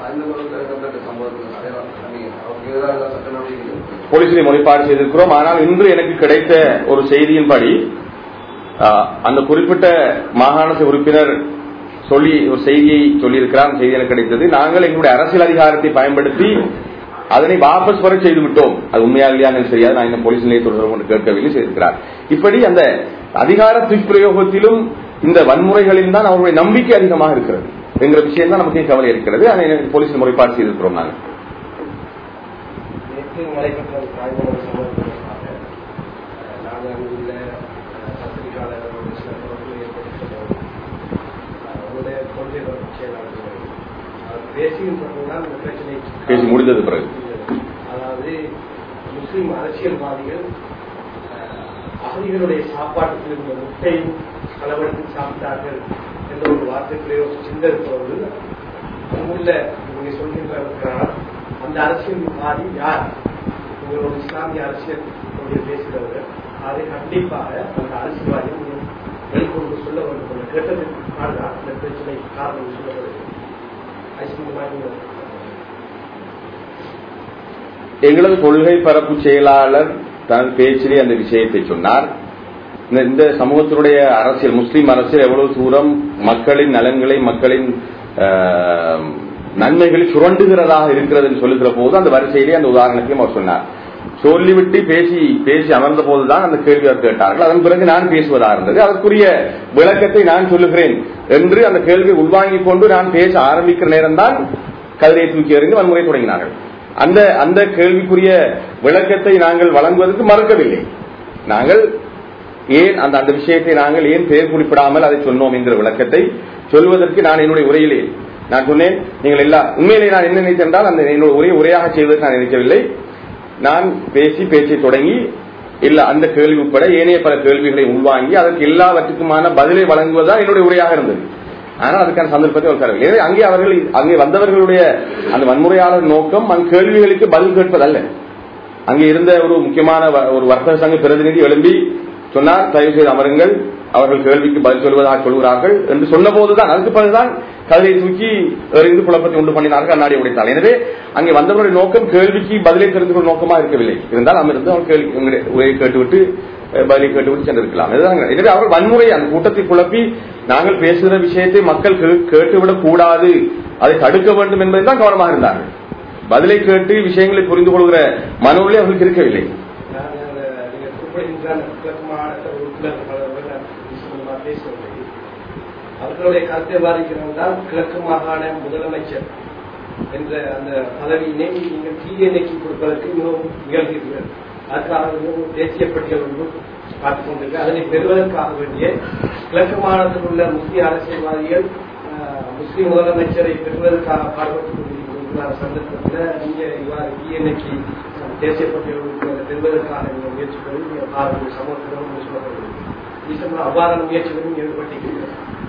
போலீசிலே முறைப்பாடு செய்திருக்கிறோம் ஆனால் இன்று எனக்கு கிடைத்த ஒரு செய்தியின்படி ஆஹ், அந்த குறிப்பிட்ட மாகாண சபை உறுப்பினர் சொல்லி ஒரு செய்தியை சொல்லியிருக்கிறார் அந்த செய்தி எனக்கு கிடைத்தது நாங்கள் எங்களுடைய அரசியல் அதிகாரத்தை பயன்படுத்தி அதனை வாபஸ் பெற செய்து விட்டோம் அது உண்மையா இல்லையான்னு தெரியாது நான் இன்னும் போலீஸ் நிலையத்தோடு தொடர்பு கொண்டு கேட்கவில்லை செய்திருக்கிறார் இப்படி அந்த அதிகார துஷ்பிரயோகத்திலும் இந்த வன்முறைகளில் தான் அவர்களுடைய நம்பிக்கை அதிகமாக இருக்கிறது என்கிற விஷயம் தான் நமக்கு கவலை இருக்கிறது அதை போலீஸ் முறைப்பாடு செய்திருக்கிறோம் நாங்கள் நேற்று நடைபெற்ற ஒரு தாய்மொழி சம்பவத்திற்காக நாங்கள் அங்குள்ள பத்திரிகையாளர்களோடு சில தொடர்பு ஏற்படுத்தினோம் அவருடைய கொள்கை பரப்பு செயலாளர்கள் அவர் பேசியிருப்பதுதான் இந்த பிரச்சனை பேசி முடிந்தது பிறகு அதாவது முஸ்லிம் அரசியல்வாதிகள் அஹ், அகதிகளுடைய சாப்பாட்டுக்கு இருந்த முட்டையும் களவெடுத்து சாப்பிட்டார்கள் என்ற ஒரு வார்த்தை பிரயோகம் சிந்தரிப்பவர்கள் அங்குள்ள நீங்க சொல்கின்றார் அந்த அரசியல்வாதி யார் உங்களோட இஸ்லாமிய அரசியல் கொண்டு பேசுகிறவர்கள் அதை கண்டிப்பாக அந்த அரசியல்வாதி வெளிக்கொண்டு சொல்ல வேண்டும் என்று கேட்டதற்காக தான் இந்த பிரச்சனை காரணம் சொல்லப்படுகிறது ஐஸ்வர்யமாக எங்களது கொள்கை பரப்பு செயலாளர் தனது பேச்சிலே அந்த விஷயத்தை சொன்னார் இந்த- இந்த சமூகத்தினுடைய அரசியல் முஸ்லிம் அரசியல் எவ்வளவு தூரம் மக்களின் நலன்களை மக்களின் ஆஹ், நன்மைகளை சுரண்டுகிறதாக இருக்கிறது என்று சொல்லுகிற போது அந்த வரிசையிலே அந்த உதாரணத்தையும் அவர் சொன்னார் சொல்லிவிட்டு பேசி பேசி அமர்ந்த போதுதான் அந்த கேள்வி அவர் கேட்டார்கள் அதன் பிறகு நான் பேசுவதா இருந்தது அதற்குரிய விளக்கத்தை நான் சொல்லுகிறேன் என்று அந்த கேள்வியை உள்வாங்கிக் கொண்டு நான் பேச ஆரம்பிக்கிற நேரம்தான் கதிரை தூக்கி எறிந்து வன்முறை தொடங்கினார்கள் அந்த அந்த கேள்விக்குரிய விளக்கத்தை நாங்கள் வழங்குவதற்கு மறுக்கவில்லை நாங்கள் ஏன் அந்த அந்த விஷயத்தை நாங்கள் ஏன் பெயர் குறிப்பிடாமல் அதை சொன்னோம் என்கிற விளக்கத்தை சொல்வதற்கு நான் என்னுடைய உரையிலே நான் சொன்னேன் நீங்கள் எல்லா உண்மையிலே நான் என்ன நினைத்தென்றால் அந்த என்னுடைய உரையை உரையாக செய்வதற்கு நான் நினைக்கவில்லை நான் பேசி பேச்சை தொடங்கி இல்ல அந்த கேள்வி உட்பட ஏனைய பல கேள்விகளை உள்வாங்கி அதற்கு எல்லாவற்றுக்குமான பதிலை வழங்குவதுதான் என்னுடைய உரையாக இருந்தது ஆனால் அதுக்கான சந்தர்ப்பத்தை அவர் தரவில்லை எனவே அங்கே அவர்கள் அங்கே வந்தவர்களுடைய அந்த வன்முறையாளர் நோக்கம் அந்த கேள்விகளுக்கு பதில் கேட்பதல்ல அங்கே இருந்த ஒரு முக்கியமான வ- ஒரு வர்த்தக சங்க பிரதிநிதி எழும்பி சொன்னார் தயவு செய்து அமருங்கள் அவர்கள் கேள்விக்கு பதில் சொல்வதாக சொல்கிறார்கள் என்று சொன்னபோதுதான் அதுக்கு பிறகுதான் கதையை தூக்கி எறிந்து குழப்பத்தை உண்டு பண்ணினார்கள் கண்ணாடி உடைத்தார் எனவே அங்கே வந்தவருடைய நோக்கம் கேள்விக்கு பதிலை தெரிந்து கொள்ளும் நோக்கமாக இருக்கவில்லை இருந்தால் அமிர்ந்து அவர் கேள்வி எங்களுடைய உரையை கேட்டுவிட்டு அஹ், பதிலை கேட்டுவிட்டு சென்றிருக்கலாம் இதுதான் எனவே அவர்கள் வன்முறை அந்த கூட்டத்தை குழப்பி நாங்கள் பேசுகிற விஷயத்தை மக்கள் கே- கேட்டுவிடக் கூடாது அதை தடுக்க வேண்டும் என்பதில் கவனமாக இருந்தார்கள் பதிலை கேட்டு விஷயங்களை புரிந்து கொள்கிற மனநிலை அவர்களுக்கு இருக்கவில்லை நான் அந்த நீங்க குறிப்பிடுகின்ற அந்த கிழக்கு மாநில உறுப்பினர் பலர்கள் நான் விசேஷமா பேசவில்லை அவர்களுடைய கருத்தை பாதிக்கிறவர்கள் கிழக்கு மாகாண முதலமைச்சர் என்ற அந்த பதவியினை நீங்கள் டிஎன்ஏக்கு கொடுப்பதற்கு மிகவும் முயல்கிறீர்கள் அதுக்காக மிகவும் தேசிய பட்டியல் ஒன்று பார்த்துக் கொண்டிருக்கு அதனை பெறுவதற்காக வேண்டிய கிழக்கு மாநிலத்தில் உள்ள முஸ்லிம் அரசியல்வாதிகள் ஆஹ், முஸ்லிம் முதலமைச்சரை பெறுவதற்காக பாடுபட்டுக் கொண்டிருக்கிற சந்தர்ப்பத்தில் நீங்க இவ்வாறு டிஎன்ஏக்கு தேசிய பட்டியல் உறுப்பினரை பெறுவதற்காக நீங்க முயற்சிகளும் நீங்க பாருங்கள் சமூகத்திலும் சொல்லப்படுகிறது அவ்வாறான முயற்சிகளும் ஈடுபட்டிருக்கிறீர்கள்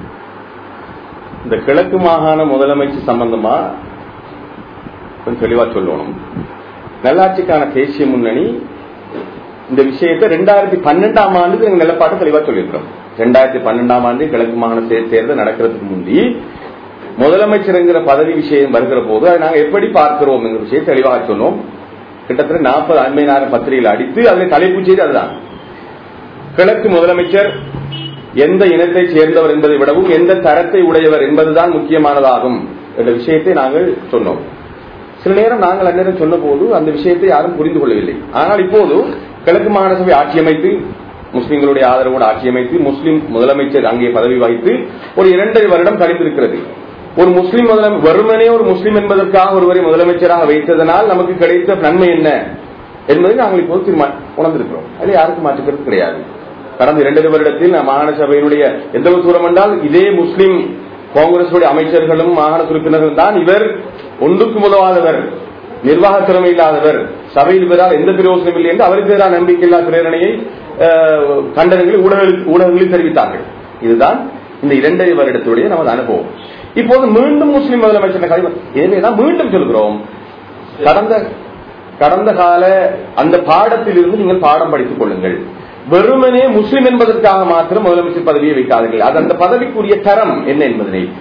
இந்த கிழக்கு மாகாண முதலமைச்சர் சம்பந்தமா கொஞ்சம் தெளிவா சொல்லணும் நல்லாட்சிக்கான தேசிய முன்னணி இந்த விஷயத்தை ரெண்டாயிரத்தி பன்னெண்டாம் ஆண்டு எங்க நிலப்பாட்டை தெளிவா சொல்லியிருக்கிறோம் ரெண்டாயிரத்தி பன்னெண்டாம் ஆண்டு கிழக்கு மாகாண தே- தேர்தல் நடக்கிறதுக்கு முந்தி முதலமைச்சருங்கிற பதவி விஷயம் வருகிற போது அதை நாங்கள் எப்படி பார்க்கிறோம் என்ற விஷயம் தெளிவாக சொன்னோம் கிட்டத்தட்ட நாற்பது அண்மையினாயிரம் பத்திரிகைகள் அடித்து அதில் தலைப்புச் செய்தி அதுதான் கிழக்கு முதலமைச்சர் எந்த இனத்தை சேர்ந்தவர் என்பதை விடவும் எந்த தரத்தை உடையவர் என்பதுதான் முக்கியமானதாகும் என்ற விஷயத்தை நாங்கள் சொன்னோம் சில நேரம் நாங்கள் அந்நேரம் சொன்ன போது அந்த விஷயத்தை யாரும் புரிந்து கொள்ளவில்லை ஆனால் இப்போது கிழக்கு மாகாண சபை ஆட்சி அமைத்து முஸ்லிம்களுடைய ஆதரவோடு ஆட்சி அமைத்து முஸ்லிம் முதலமைச்சர் அங்கே பதவி வகித்து ஒரு இரண்டரை வருடம் கழிந்திருக்கிறது ஒரு முஸ்லிம் முதலம் வெறுமனே ஒரு முஸ்லிம் என்பதற்காக ஒருவரை முதலமைச்சராக வைத்ததனால் நமக்கு கிடைத்த நன்மை என்ன என்பதை நாங்கள் இப்போது தீர்மா உணர்ந்திருக்கிறோம் அது யாருக்கும் மாற்றுக்கிறது கிடையாது கடந்த இரண்டரை வருடத்தில் நம் மாகாண சபையினுடைய எந்த ஒரு தூரம் என்றால் இதே முஸ்லிம் காங்கிரசுடைய அமைச்சர்களும் மாகாண உறுப்பினர்கள் தான் இவர் ஒன்றுக்கும் உதவாதவர் நிர்வாக திறமை இல்லாதவர் சபையில் இவரால் எந்த பிரயோசனம் இல்லை என்று அவருக்கு எதிரான நம்பிக்கையில்லா பிரேரணையை அஹ், கண்டனங்களை ஊடகங்களில் ஊடகங்களில் தெரிவித்தார்கள் இதுதான் இந்த இரண்டரை வருடத்துடைய நமது அனுபவம் இப்போது மீண்டும் முஸ்லிம் முதலமைச்சர் கதை எனவேதான் மீண்டும் சொல்கிறோம் கடந்த கடந்த கால அந்த பாடத்தில் இருந்து நீங்கள் பாடம் படித்துக் கொள்ளுங்கள் வெறுமனே முஸ்லிம் என்பதற்காக மாத்திரம் முதலமைச்சர் பதவியை வைக்காதீர்கள் அது அந்த பதவிக்குரிய தரம் என்ன என்பதனை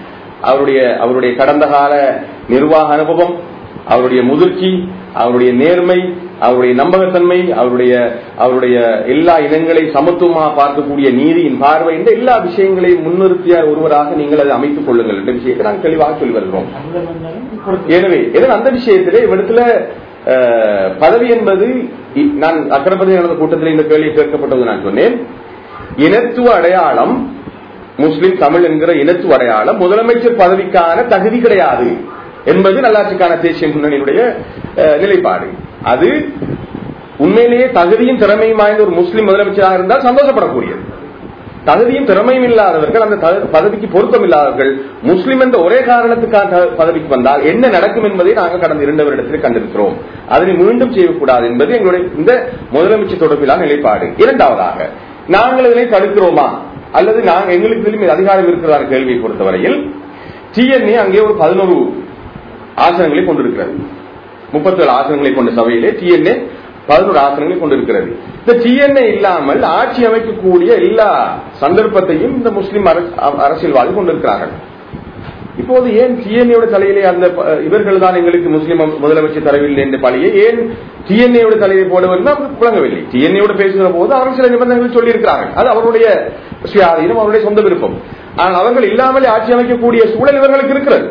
அவருடைய அவருடைய கடந்த கால நிர்வாக அனுபவம் அவருடைய முதிர்ச்சி அவருடைய நேர்மை அவருடைய நம்பகத்தன்மை அவருடைய அவருடைய எல்லா இனங்களை சமத்துவமாக பார்க்கக்கூடிய நீதியின் பார்வை இந்த எல்லா விஷயங்களையும் முன்னிறுத்திய ஒருவராக நீங்கள் அதை அமைத்துக் கொள்ளுங்கள் என்ற விஷயத்தை நாங்கள் தெளிவாக சொல்லி வருகிறோம் எனவே எனவே அந்த விஷயத்திலே இவ்விடத்துல அஹ், பதவி என்பது இ- நான் அக்கரப்பதி நடந்த கூட்டத்தில் இந்த கேள்வி கேட்கப்பட்டது நான் சொன்னேன் இனத்துவ அடையாளம் முஸ்லிம் தமிழ் என்கிற இனத்துவ அடையாளம் முதலமைச்சர் பதவிக்கான தகுதி கிடையாது என்பது நல்லாட்சிக்கான தேசிய முன்னணியினுடைய அஹ், நிலைப்பாடு அது உண்மையிலேயே தகுதியும் திறமையும் வாய்ந்த ஒரு முஸ்லிம் முதலமைச்சராக இருந்தால் சந்தோஷப்படக்கூடியது தகுதியும் திறமையும் இல்லாதவர்கள் அந்த த- பதவிக்கு பொருத்தம் இல்லாதவர்கள் முஸ்லிம் என்ற ஒரே காரணத்துக்காக த- பதவிக்கு வந்தால் என்ன நடக்கும் என்பதை நாங்கள் கடந்த இரண்டு வருடத்தில் கண்டிருக்கிறோம் அதனை மீண்டும் செய்யக்கூடாது என்பது எங்களுடைய இந்த முதலமைச்சர் தொடர்பிலான நிலைப்பாடு இரண்டாவதாக நாங்கள் இதனை தடுக்கிறோமா அல்லது நாங்கள் எங்களுக்கு இதிலும் அதிகாரம் இருக்கிறதா கேள்வியை பொறுத்தவரையில் டிஎன்ஏ அங்கே ஒரு பதினோரு ஆசனங்களை கொண்டிருக்கிறது முப்பத்தேழு ஆசனங்களை கொண்ட சபையிலே டிஎன்ஏ பதினோரு ஆசனங்களை கொண்டிருக்கிறது இந்த டிஎன்ஏ இல்லாமல் ஆட்சி அமைக்கக்கூடிய எல்லா சந்தர்ப்பத்தையும் இந்த முஸ்லிம் அரச- அரசியல்வாதி கொண்டிருக்கிறார்கள் இப்போது ஏன் டிஎன்ஏ தலையிலே அந்த ப- இவர்கள் தான் எங்களுக்கு முஸ்லிம் முதலமைச்சர் தரவில்லை என்ற பழியை ஏன் டிஎன்ஏ தலையை போட வேண்டும் அவருக்கு புழங்கவில்லை டிஎன்ஏ பேசுகிற போது அவர்கள் சில நிபந்தனைகள் சொல்லியிருக்கிறார்கள் அது அவருடைய சுயாதீனம் அவருடைய சொந்த விருப்பம் ஆனால் அவர்கள் இல்லாமலே ஆட்சி அமைக்கக்கூடிய சூழல் இவர்களுக்கு இருக்கிறது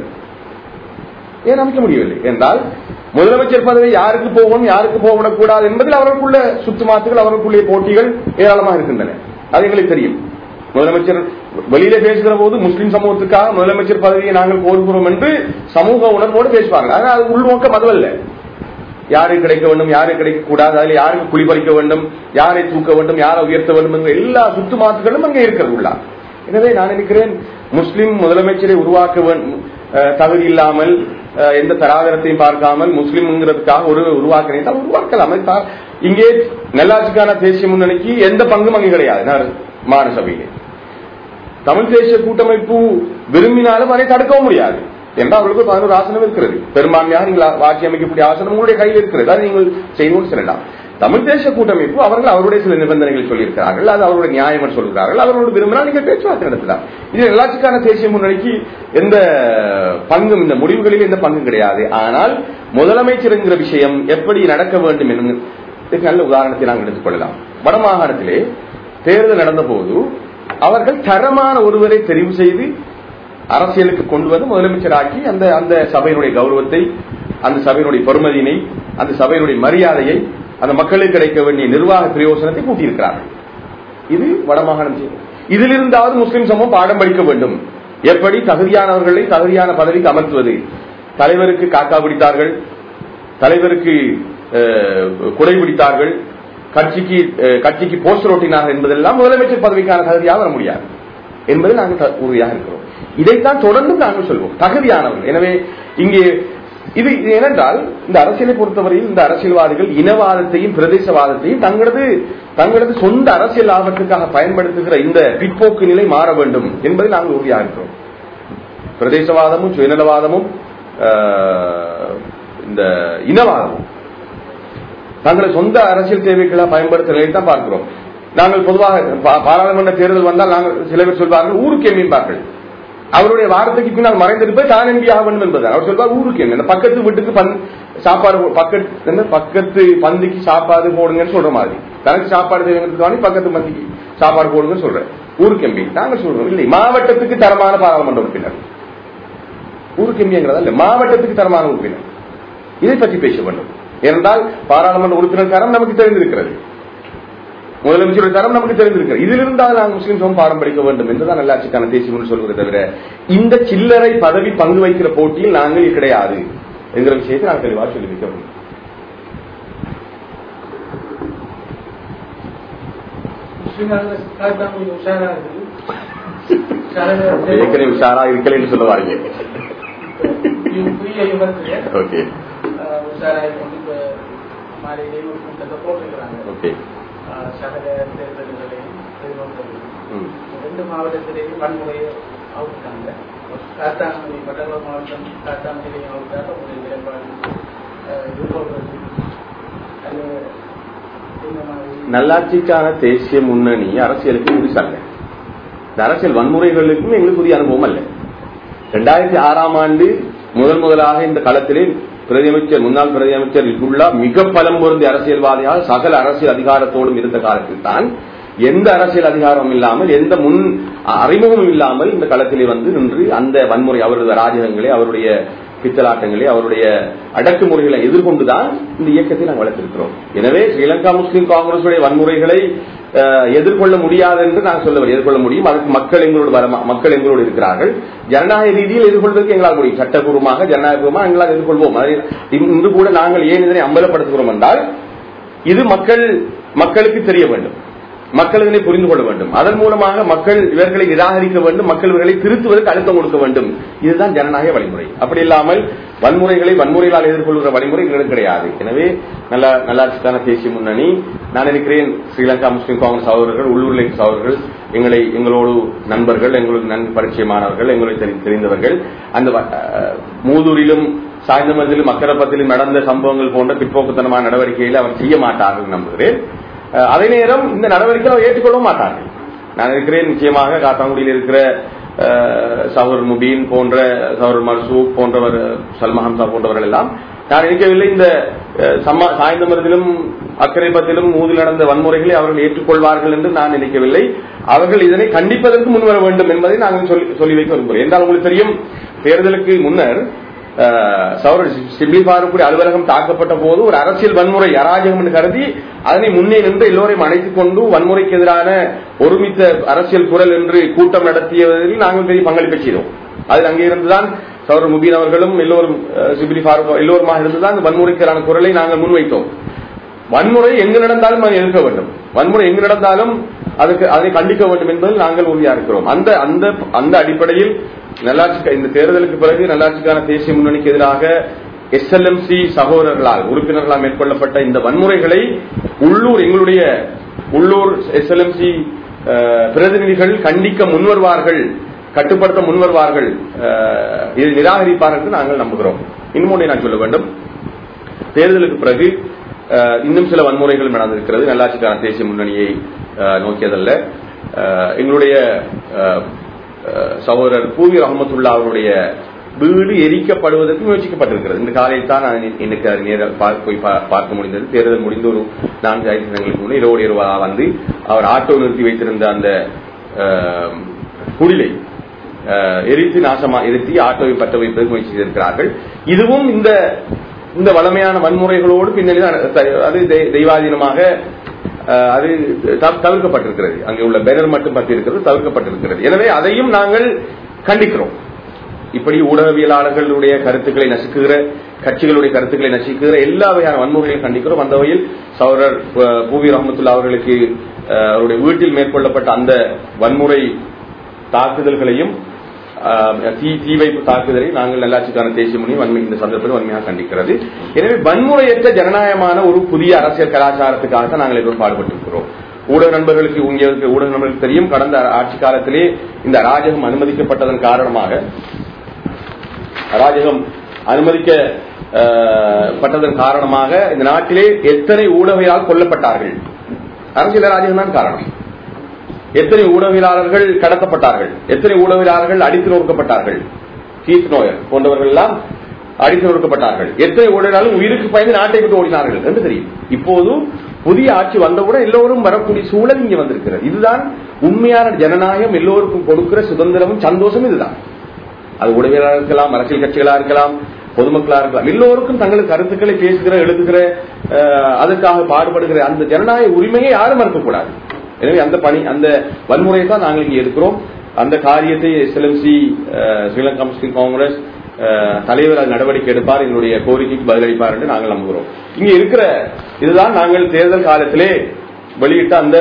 ஏன் அமைக்க முடியவில்லை என்றால் முதலமைச்சர் பதவி யாருக்கு போகணும் யாருக்கு போகக்கூடாது என்பதில் அவர்களுக்குள்ள சுத்துமாத்துகள் அவர்களுக்குள்ளே போட்டிகள் ஏராளமாக இருக்கின்றன அது எங்களுக்கு தெரியும் முதலமைச்சர் வெளியில பேசுகிற போது முஸ்லிம் சமூகத்துக்காக முதலமைச்சர் பதவியை நாங்கள் கோருகிறோம் என்று சமூக உணர்வோடு பேசுவாங்க ஆனால் அது உள்நோக்கம் அதுவல்ல யாருக்கு கிடைக்க வேண்டும் யாருக்கு கிடைக்க கூடாது அதில் யாருக்கு குளிபறிக்க வேண்டும் யாரை தூக்க வேண்டும் யாரை உயர்த்த வேண்டும் என்ற எல்லா சுத்துமாத்துகளும் அங்கே இருக்கிறது உள்ளா எனவே நான் நினைக்கிறேன் முஸ்லிம் முதலமைச்சரை உருவாக்க வேண்டும் அஹ், தகுதி இல்லாமல் அஹ், எந்த தராதரத்தையும் பார்க்காமல் முஸ்லிம்ங்கிறதுக்காக ஒரு உருவாக்க நினைத்தால் உருவாக்கலாம் அது பா- இங்கே நல்லாட்சிக்கான தேசிய முன்னணிக்கு எந்த பங்கும் அங்கே கிடையாது நான் மாநசபையிலே தமிழ் தேசிய கூட்டமைப்பு விரும்பினாலும் அதை தடுக்கவும் முடியாது என்றால் அவர்களுக்கு பதினோரு ஆசனம் இருக்கிறது பெரும்பான்மையாக நீங்கள் ஆட்சி அமைக்கக்கூடிய ஆசனம் உங்களுடைய கையில் இருக்கிறது அதை நீங்கள் செய்வோம் செல்லலாம் தமிழ் தேசிய கூட்டமைப்பு அவர்கள் அவருடைய சில நிபந்தனைகளை சொல்லியிருக்கிறார்கள் அது அவருடைய நியாயம் என்று சொல்கிறார்கள் அவர்களோடு விரும்பினால் நீங்கள் பேச்சுவார்த்தை நடத்தலாம் இது எல்லாத்துக்கான தேசிய முன்னணிக்கு எந்த பங்கும் இந்த முடிவுகளில் எந்த பங்கும் கிடையாது ஆனால் முதலமைச்சர் என்கிற விஷயம் எப்படி நடக்க வேண்டும் என்று இதுக்கு நல்ல உதாரணத்தை நாங்கள் எடுத்துக்கொள்ளலாம் வடமாகாணத்திலே தேர்தல் நடந்த போது அவர்கள் தரமான ஒருவரை தெரிவு செய்து அரசியலுக்கு கொண்டு வந்து முதலமைச்சராக்கி அந்த அந்த சபையினுடைய கௌரவத்தை அந்த சபையினுடைய பெருமதியினை அந்த சபையினுடைய மரியாதையை அந்த மக்களுக்கு கிடைக்க வேண்டிய நிர்வாக பிரயோசனத்தை கூட்டியிருக்கிறார்கள் இது வடமாகாணம் செய்யும் இதிலிருந்தாவது முஸ்லிம் சமூகம் பாடம் படிக்க வேண்டும் எப்படி தகுதியானவர்களை தகுதியான பதவிக்கு அமர்த்துவது தலைவருக்கு காக்கா பிடித்தார்கள் தலைவருக்கு அஹ், குடை பிடித்தார்கள் கட்சிக்கு அஹ், கட்சிக்கு போஸ்டர் ஓட்டினார்கள் என்பதெல்லாம் முதலமைச்சர் பதவிக்கான தகுதியாக வர முடியாது என்பதில் நாங்கள் த- உறுதியாக இருக்கிறோம் இதைத்தான் தொடர்ந்து நாங்கள் சொல்வோம் தகுதியானவர்கள் எனவே இங்கே இது இது ஏனென்றால் இந்த அரசியலை பொறுத்தவரையில் இந்த அரசியல்வாதிகள் இனவாதத்தையும் பிரதேசவாதத்தையும் தங்களது தங்களது சொந்த அரசியல் லாபத்துக்காக பயன்படுத்துகிற இந்த பிற்போக்கு நிலை மாற வேண்டும் என்பதில் நாங்கள் உறுதியாக இருக்கிறோம் பிரதேசவாதமும் சுயநலவாதமும் ஆஹ், இந்த இனவாதமும் தங்களை சொந்த அரசியல் தேவைகளாக பயன்படுத்த நிலையை தான் பார்க்கிறோம் நாங்கள் பொதுவாக பா- பாராளுமன்ற தேர்தல் வந்தால் நாங்கள் சில பேர் சொல்வார்கள் ஊருக்கு எம்பிப்பார்கள் அவருடைய வாரத்துக்கு பின்னால் மறைந்திருப்பது தான் எம்பி ஆக வேண்டும் என்பது அவர் சொல்வார் ஊருக்கு என்ன இந்த பக்கத்து வீட்டுக்கு பந் சாப்பாடு போ- பக்கத்து என்ன, பக்கத்து பந்திக்கு சாப்பாடு போடுங்கன்னு சொல்ற மாதிரி தனக்கு சாப்பாடு தேவைங்கிறதுக்காண்டி பக்கத்து பந்திக்கு சாப்பாடு போடுங்கன்னு சொல்றேன் ஊருக்கு எம்பி நாங்கள் சொல்றோம் இல்லை மாவட்டத்துக்கு தரமான பாராளுமன்ற உறுப்பினர் ஊருக்கு எம்பிங்கிறதா இல்ல மாவட்டத்துக்கு தரமான உறுப்பினர் இதை பற்றி பேச வேண்டும் ஏனென்றால் பாராளுமன்ற உறுப்பினர் தரம் நமக்கு தெரிந்திருக்கிறது முதலமைச்சருடைய தரம் நமக்கு தெரிந்திருக்கிறது இதிலிருந்தால் நாங்கள் முஸ்லிம் சமூகம் பாடம் படிக்க வேண்டும் என்றுதான் நல்லாட்சிக்கான தேசிய முன் சொல்வதை தவிர இந்த சில்லறை பதவி பங்கு வைக்கிற போட்டியில் நாங்கள் கிடையாது என்கிற விஷயத்தை நான் தெளிவாக சொல்லி வைக்க வேண்டும் முஸ்லிம்கள் தான் கொஞ்சம் உஷாரா இருக்குது ஏற்கனவே உஷாரா இருக்கல என்று சொல்ல வாருங்க புதிய யுகத்திலே ஓகே அஹ், உஷாராகி கொண்டு இப்ப மாலையிலே ஒரு கூட்டத்தை போட்டிருக்கிறாங்க ஓகே அஹ், சகல தேர்தல்களை எதிர்கொண்டது ம். ரெண்டு மாவட்டத்திலேயும் வன்முறையை அவுட்டாங்க காத்தாங்குடி மண்டலம் மாவட்டம் காத்தாங்குடியிலையும் அவுட்டாங்க உங்களுடைய நிலைப்பாடு அஹ், இது போன்றது அது இந்த மாதிரி நல்லாட்சிக்கான தேசிய முன்னணி அரசியலுக்கு புதுசல்ல இந்த அரசியல் வன்முறைகளுக்கும் எங்களுக்கு புதிய அனுபவம் அல்ல ரெண்டாயிரத்தி ஆறாம் ஆண்டு முதல் முதலாக இந்த களத்திலே பிரதியமைச்சர் முன்னாள் பிரதியமைச்சர் இகுல்லா மிக பலம் பொருந்திய அரசியல்வாதியாக சகல அரசியல் அதிகாரத்தோடும் இருந்த காலத்தில் தான் எந்த அரசியல் அதிகாரமும் இல்லாமல் எந்த முன் அறிமுகமும் இல்லாமல் இந்த களத்திலே வந்து நின்று அந்த வன்முறை அவரது ராஜகங்களை அவருடைய பித்தலாட்டங்களை அவருடைய அடக்குமுறைகளை எதிர்கொண்டுதான் இந்த இயக்கத்தை நாங்கள் வளர்த்திருக்கிறோம் எனவே ஸ்ரீலங்கா முஸ்லீம் காங்கிரசுடைய வன்முறைகளை அஹ், எதிர்கொள்ள முடியாது என்று நான் சொல்ல எதிர்கொள்ள முடியும் அதுக்கு மக்கள் எங்களோடு வர மக்கள் எங்களோடு இருக்கிறார்கள் ஜனநாயக ரீதியில் எதிர்கொள்வதற்கு எங்களால் முடியும் சட்டபூர்வமாக ஜனநாயகபூர்வமாக எங்களால் எதிர்கொள்வோம் அதை இன்று கூட நாங்கள் ஏன் இதனை அம்பலப்படுத்துகிறோம் என்றால் இது மக்கள் மக்களுக்கு தெரிய வேண்டும் மக்கள் இதனை புரிந்து கொள்ள வேண்டும் அதன் மூலமாக மக்கள் இவர்களை நிராகரிக்க வேண்டும் மக்கள் இவர்களை திருத்துவதற்கு அழுத்தம் கொடுக்க வேண்டும் இதுதான் ஜனநாயக வழிமுறை அப்படி இல்லாமல் வன்முறைகளை வன்முறைகளால் எதிர்கொள்கிற வழிமுறை எங்களுக்கு கிடையாது எனவே நல்ல நல்லாட்சிக்கான தேசிய முன்னணி நான் நினைக்கிறேன் ஸ்ரீலங்கா முஸ்லீம் காங்கிரஸ் சகோதரர்கள் உள்ளூர் லீக் சகோதரர்கள் எங்களை எங்களோடு நண்பர்கள் எங்களுக்கு நன்கு பரிச்சயமானவர்கள் எங்களுக்கு தெரி- தெரிந்தவர்கள் அந்த வ- அஹ், மூதூரிலும் சாய்ந்தமரத்திலும் அக்கரப்பத்திலும் நடந்த சம்பவங்கள் போன்ற பிற்போக்குத்தனமான நடவடிக்கைகளை அவர் செய்ய மாட்டார்கள் நம்புகிறேன் அஹ், அதே நேரம் இந்த நடவடிக்கையை அவர் ஏற்றுக்கொள்ள மாட்டார்கள் நான் இருக்கிறேன் நிச்சயமாக காத்தாங்குடியில் இருக்கிற அஹ், சகோதரர் முபீன் போன்ற சகோதரர் மர்சூக் போன்றவர் சல்மா ஹம்சா போன்றவர்கள் எல்லாம் நான் நினைக்கவில்லை இந்த அஹ், சம்மா சாய்ந்தமரத்திலும் அக்கரைப்பத்திலும் மூதில் நடந்த வன்முறைகளை அவர்கள் ஏற்றுக்கொள்வார்கள் என்று நான் நினைக்கவில்லை அவர்கள் இதனை கண்டிப்பதற்கு முன்வர வேண்டும் என்பதை நாங்கள் சொல்லி சொல்லி வைக்க விரும்புகிறேன் என்றால் உங்களுக்கு தெரியும் தேர்தலுக்கு முன்னர் அஹ், சௌர சிப்லி பாருக்குடி அலுவலகம் தாக்கப்பட்ட போது ஒரு அரசியல் வன்முறை அராஜகம் என்று கருதி அதனை முன்னே நின்று எல்லோரையும் அழைத்துக் கொண்டு வன்முறைக்கு எதிரான ஒருமித்த அரசியல் குரல் என்று கூட்டம் நடத்தியதில் நாங்கள் பெரிய பங்களிப்பை செய்தோம் அதில் அங்கே இருந்துதான் சௌர முபீன் அவர்களும் எல்லோரும் அஹ், சிப்லி பாரூக் எல்லோருமாக இருந்துதான் அந்த வன்முறைக்கு எதிரான குரலை நாங்கள் முன்வைத்தோம் வன்முறை எங்கு நடந்தாலும் அதை எதிர்க்க வேண்டும் வன்முறை எங்கு நடந்தாலும் அதுக்கு அதை கண்டிக்க வேண்டும் என்பதில் நாங்கள் உறுதியா இருக்கிறோம் அந்த அந்த அந்த அடிப்படையில் நல்லாட்சி இந்த தேர்தலுக்கு பிறகு நல்லாட்சிக்கான தேசிய முன்னணிக்கு எதிராக எஸ்எல்எம்சி சகோதரர்களால் உறுப்பினர்களால் மேற்கொள்ளப்பட்ட இந்த வன்முறைகளை உள்ளூர் எங்களுடைய உள்ளூர் எஸ்எல்எம்சி பிரதிநிதிகள் கண்டிக்க முன்வருவார்கள் கட்டுப்படுத்த முன்வருவார்கள் அஹ், இதை நிராகரிப்பார்கள் என்று நாங்கள் நம்புகிறோம் இன்னும் ஒன்றை நான் சொல்ல வேண்டும் தேர்தலுக்கு பிறகு அஹ், இன்னும் சில வன்முறைகள் நடந்திருக்கிறது நல்லாட்சிக்கான தேசிய முன்னணியை அஹ், நோக்கியதல்ல அஹ், எங்களுடைய அஹ், அஹ், சகோதரர் பூவி ரஹமத்துல்லா அவருடைய வீடு எரிக்கப்படுவதற்கு முயற்சிக்கப்பட்டிருக்கிறது இந்த காலையில் தான் நான் இன்னைக்கு அதை நேர பா- போய் பா- பார்க்க முடிந்தது தேர்தல் முடிந்த ஒரு நான்கு ஐந்து தினங்களுக்கு முன்னே இரவோடு இரவாக வந்து அவர் ஆட்டோ நிறுத்தி வைத்திருந்த அந்த அஹ், குடிலை அஹ், எரித்து நாசமா எரித்து ஆட்டோவை பற்ற வைப்பதற்கு முயற்சி செய்திருக்கிறார்கள் இதுவும் இந்த இந்த வளமையான வன்முறைகளோடு பின்னணி தான் அது தெய்- தெய்வாதீனமாக அஹ், அது தவ- தவிர்க்கப்பட்டிருக்கிறது அங்கே உள்ள பேனர் மட்டும் பற்றி இருக்கிறது தவிர்க்கப்பட்டிருக்கிறது எனவே அதையும் நாங்கள் கண்டிக்கிறோம் இப்படி ஊடகவியலாளர்களுடைய கருத்துக்களை நசுக்குகிற கட்சிகளுடைய கருத்துக்களை நசுக்குகிற எல்லா வகையான வன்முறைகளையும் கண்டிக்கிறோம் அந்த வகையில் சௌரர் அஹ், பூவி ரஹமத்துல்லா அவர்களுக்கு அஹ், அவருடைய வீட்டில் மேற்கொள்ளப்பட்ட அந்த வன்முறை தாக்குதல்களையும் ஆஹ், தீ தீ வைப்பு தாக்குதலை நாங்கள் நல்லாட்சிக்கான தேசிய முன்னணி வன்மை இந்த சந்தர்ப்பத்தில் வன்மையாக கண்டிக்கிறது எனவே வன்முறையற்ற ஜனநாயகமான ஒரு புதிய அரசியல் கலாச்சாரத்துக்காக தான் நாங்கள் எல்லோரும் பாடுபட்டிருக்கிறோம் ஊடக நண்பர்களுக்கு இங்கே இருக்க ஊடக நண்பர்களுக்கு தெரியும் கடந்த ஆட்சி காலத்திலே இந்த அராஜகம் அனுமதிக்கப்பட்டதன் காரணமாக அராஜகம் அனுமதிக்க அஹ், பட்டதன் காரணமாக இந்த நாட்டிலே எத்தனை ஊடகவியலால் கொல்லப்பட்டார்கள் அரசியல் அராஜகம் தான் காரணம் எத்தனை ஊடகவியலாளர்கள் கடத்தப்பட்டார்கள் எத்தனை ஊடகவியலாளர்கள் அடித்து நொறுக்கப்பட்டார்கள் கீத் நோயர் போன்றவர்கள் எல்லாம் அடித்து நொறுக்கப்பட்டார்கள் எத்தனை ஊடகவியலாளர்கள் உயிருக்கு பயந்து நாட்டை விட்டு ஓடினார்கள் என்று தெரியும் இப்போது புதிய ஆட்சி வந்தவுடன் எல்லோரும் வரக்கூடிய சூழல் இங்கே வந்திருக்கிறது இதுதான் உண்மையான ஜனநாயகம் எல்லோருக்கும் கொடுக்கிற சுதந்திரமும் சந்தோஷம் இதுதான் அது உடவியலாக இருக்கலாம் அரசியல் கட்சிகளா இருக்கலாம் பொதுமக்களா இருக்கலாம் எல்லோருக்கும் தங்களுக்கு கருத்துக்களை பேசுகிற எழுதுகிற அஹ், அதற்காக பாடுபடுகிற அந்த ஜனநாயக உரிமையை யாரும் மறுக்கக்கூடாது எனவே அந்த பணி அந்த வன்முறையை தான் நாங்கள் இங்கே இருக்கிறோம் அந்த காரியத்தை எஸ்எல்எம்சி ஸ்ரீலங்கா முஸ்லீம் காங்கிரஸ் அஹ், தலைவர் அது நடவடிக்கை எடுப்பார் எங்களுடைய கோரிக்கைக்கு பதிலளிப்பார் என்று நாங்கள் நம்புகிறோம் இங்கே இருக்கிற இதுதான் நாங்கள் தேர்தல் காலத்திலே வெளியிட்ட அந்த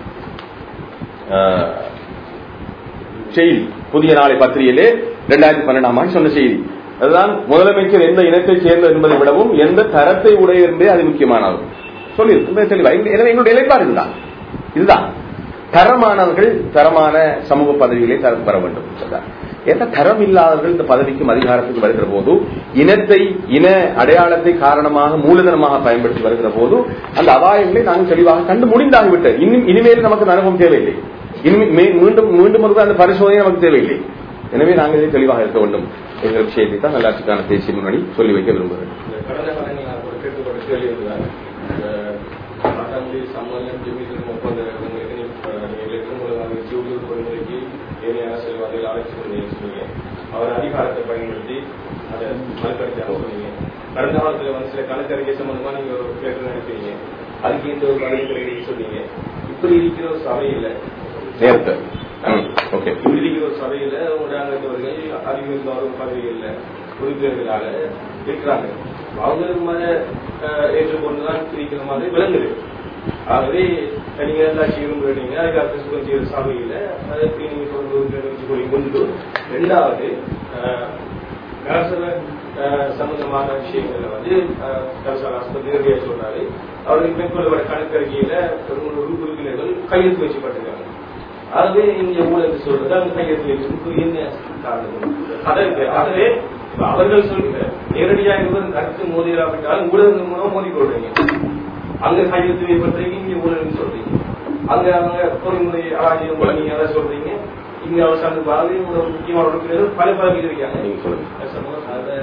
அஹ், செய்தி புதிய நாளை பத்திரிகையிலே இரண்டாயிரத்தி பன்னெண்டாம் ஆண்டு சொன்ன செய்தி அதுதான் முதலமைச்சர் எந்த இனத்தை சேர்ந்தது என்பதை விடவும் எந்த தரத்தை உடைய என்பதே அது முக்கியமானது சொல்லியிருக்கு மிக தெளிவா இந்த- எனவே எங்களுடைய நிலைப்பாடு இதுதான் இதுதான் தரமானவர்கள் தரமான சமூக பதவிகளை தர பெற வேண்டும் இதுதான். எந்த தரம் இல்லாதவர்கள் இந்த பதவிக்கும் அதிகாரத்துக்கு வருகிற போது இனத்தை இன அடையாளத்தை காரணமாக மூலதனமாக பயன்படுத்தி வருகிற போது அந்த அபாயங்களை நாங்கள் தெளிவாக கண்டு முடிந்தாகிவிட்டது இன்னும் இனிமேல் நமக்கு அந்த அனுபவம் தேவையில்லை இனிமே- மே- மீண்டும் மீண்டும் ஒரு அந்த பரிசோதனை நமக்கு தேவையில்லை எனவே நாங்கள் இதை தெளிவாக இருக்க வேண்டும் என்ற விஷயத்தை தான் நல்லாட்சிக்கான தேசிய முன்னணி சொல்லி வைக்க விரும்புகிறேன் இந்த கடந்த காலங்களில் நான் ஒரு கேட்டுக்கொண்ட கேள்வி இதுதான். இந்த நாட்டாண்மை சம்மதம் ஜெமிசன் ஒப்பந்தங்களுக்கு நீ- அஹ் நீங்க எலெக்ஷன் மூலமாக சிவலூர் பொறுமுறைக்கு ஏனைய அரசியல்வாதிகள் ஆராய்ச்சி பண்ணி சொன்னீங்க அவர் அதிகாரத்தை பயன்படுத்தி அதை மறுக்கடிச்சாங்க சொன்னீங்க கடந்த காலத்துல வந்து சில கணக்கறிக்கை சம்பந்தமா நீங்க ஒரு கேட்டு நடத்துவீங்க அதுக்கு இந்த ஒரு பதில் சொன்னீங்க இப்படி இருக்கிற ஒரு சபையில நேரத்தை ம், ஓகே இப்படி இருக்கிற ஒரு சபையில உடாங்கத்தவர்கள் அறிவு கௌரவ பதவிகள்ல உறுப்பினர்களாக இருக்கிறாங்க அவங்களுக்கு மேல அஹ், ஏற்றுக்கொண்டுதான் இருக்கிற மாதிரி விளங்குது ஆகவே நீங்க எல்லா செய்யணும் கேட்டீங்க அதுக்கு அடுத்த சுகம் செய்யற சபையில அதற்கு நீங்க தொடர்ந்து உறுப்பினர் வச்சு கொண்டு கொண்டு ரெண்டாவது அஹ், நகரசபை அஹ், சம்பந்தமான விஷயங்கள்ல வந்து கரசால ஆஸ்பத்திரி நேரடியாக சொல்றாரு அவர்கள் மேற்கொள்ளப்பட கணக்கறிக்கையில ஒரு நூறு உறுப்பினர்கள் கையெழுத்து வச்சுப்பட்டிருக்காங்க ஆகவே இங்க ஊழல் சொல்றது அவங்க கையெழுத்து வச்சிருக்கு என்ன காரணம் அதற்கு ஆகவே இப்ப அவர்கள் சொல்ற நேரடியாக இருப்பது கருத்து மோதிராவிட்டாலும் ஊடகங்கள் மூலம் மோதி கொள்றீங்க அங்க கையெழுத்து வைப்பதற்கு இங்க ஊழல் சொல்றீங்க அங்க அவங்க பொறிமுறை ஆராய்ச்சி பண்ணி அதை சொல்றீங்க இங்க அவசான பாதி ஒரு முக்கியமான உறுப்பினர்கள் பல பல பேர் இருக்காங்க நீங்க சொல்லுங்க அதை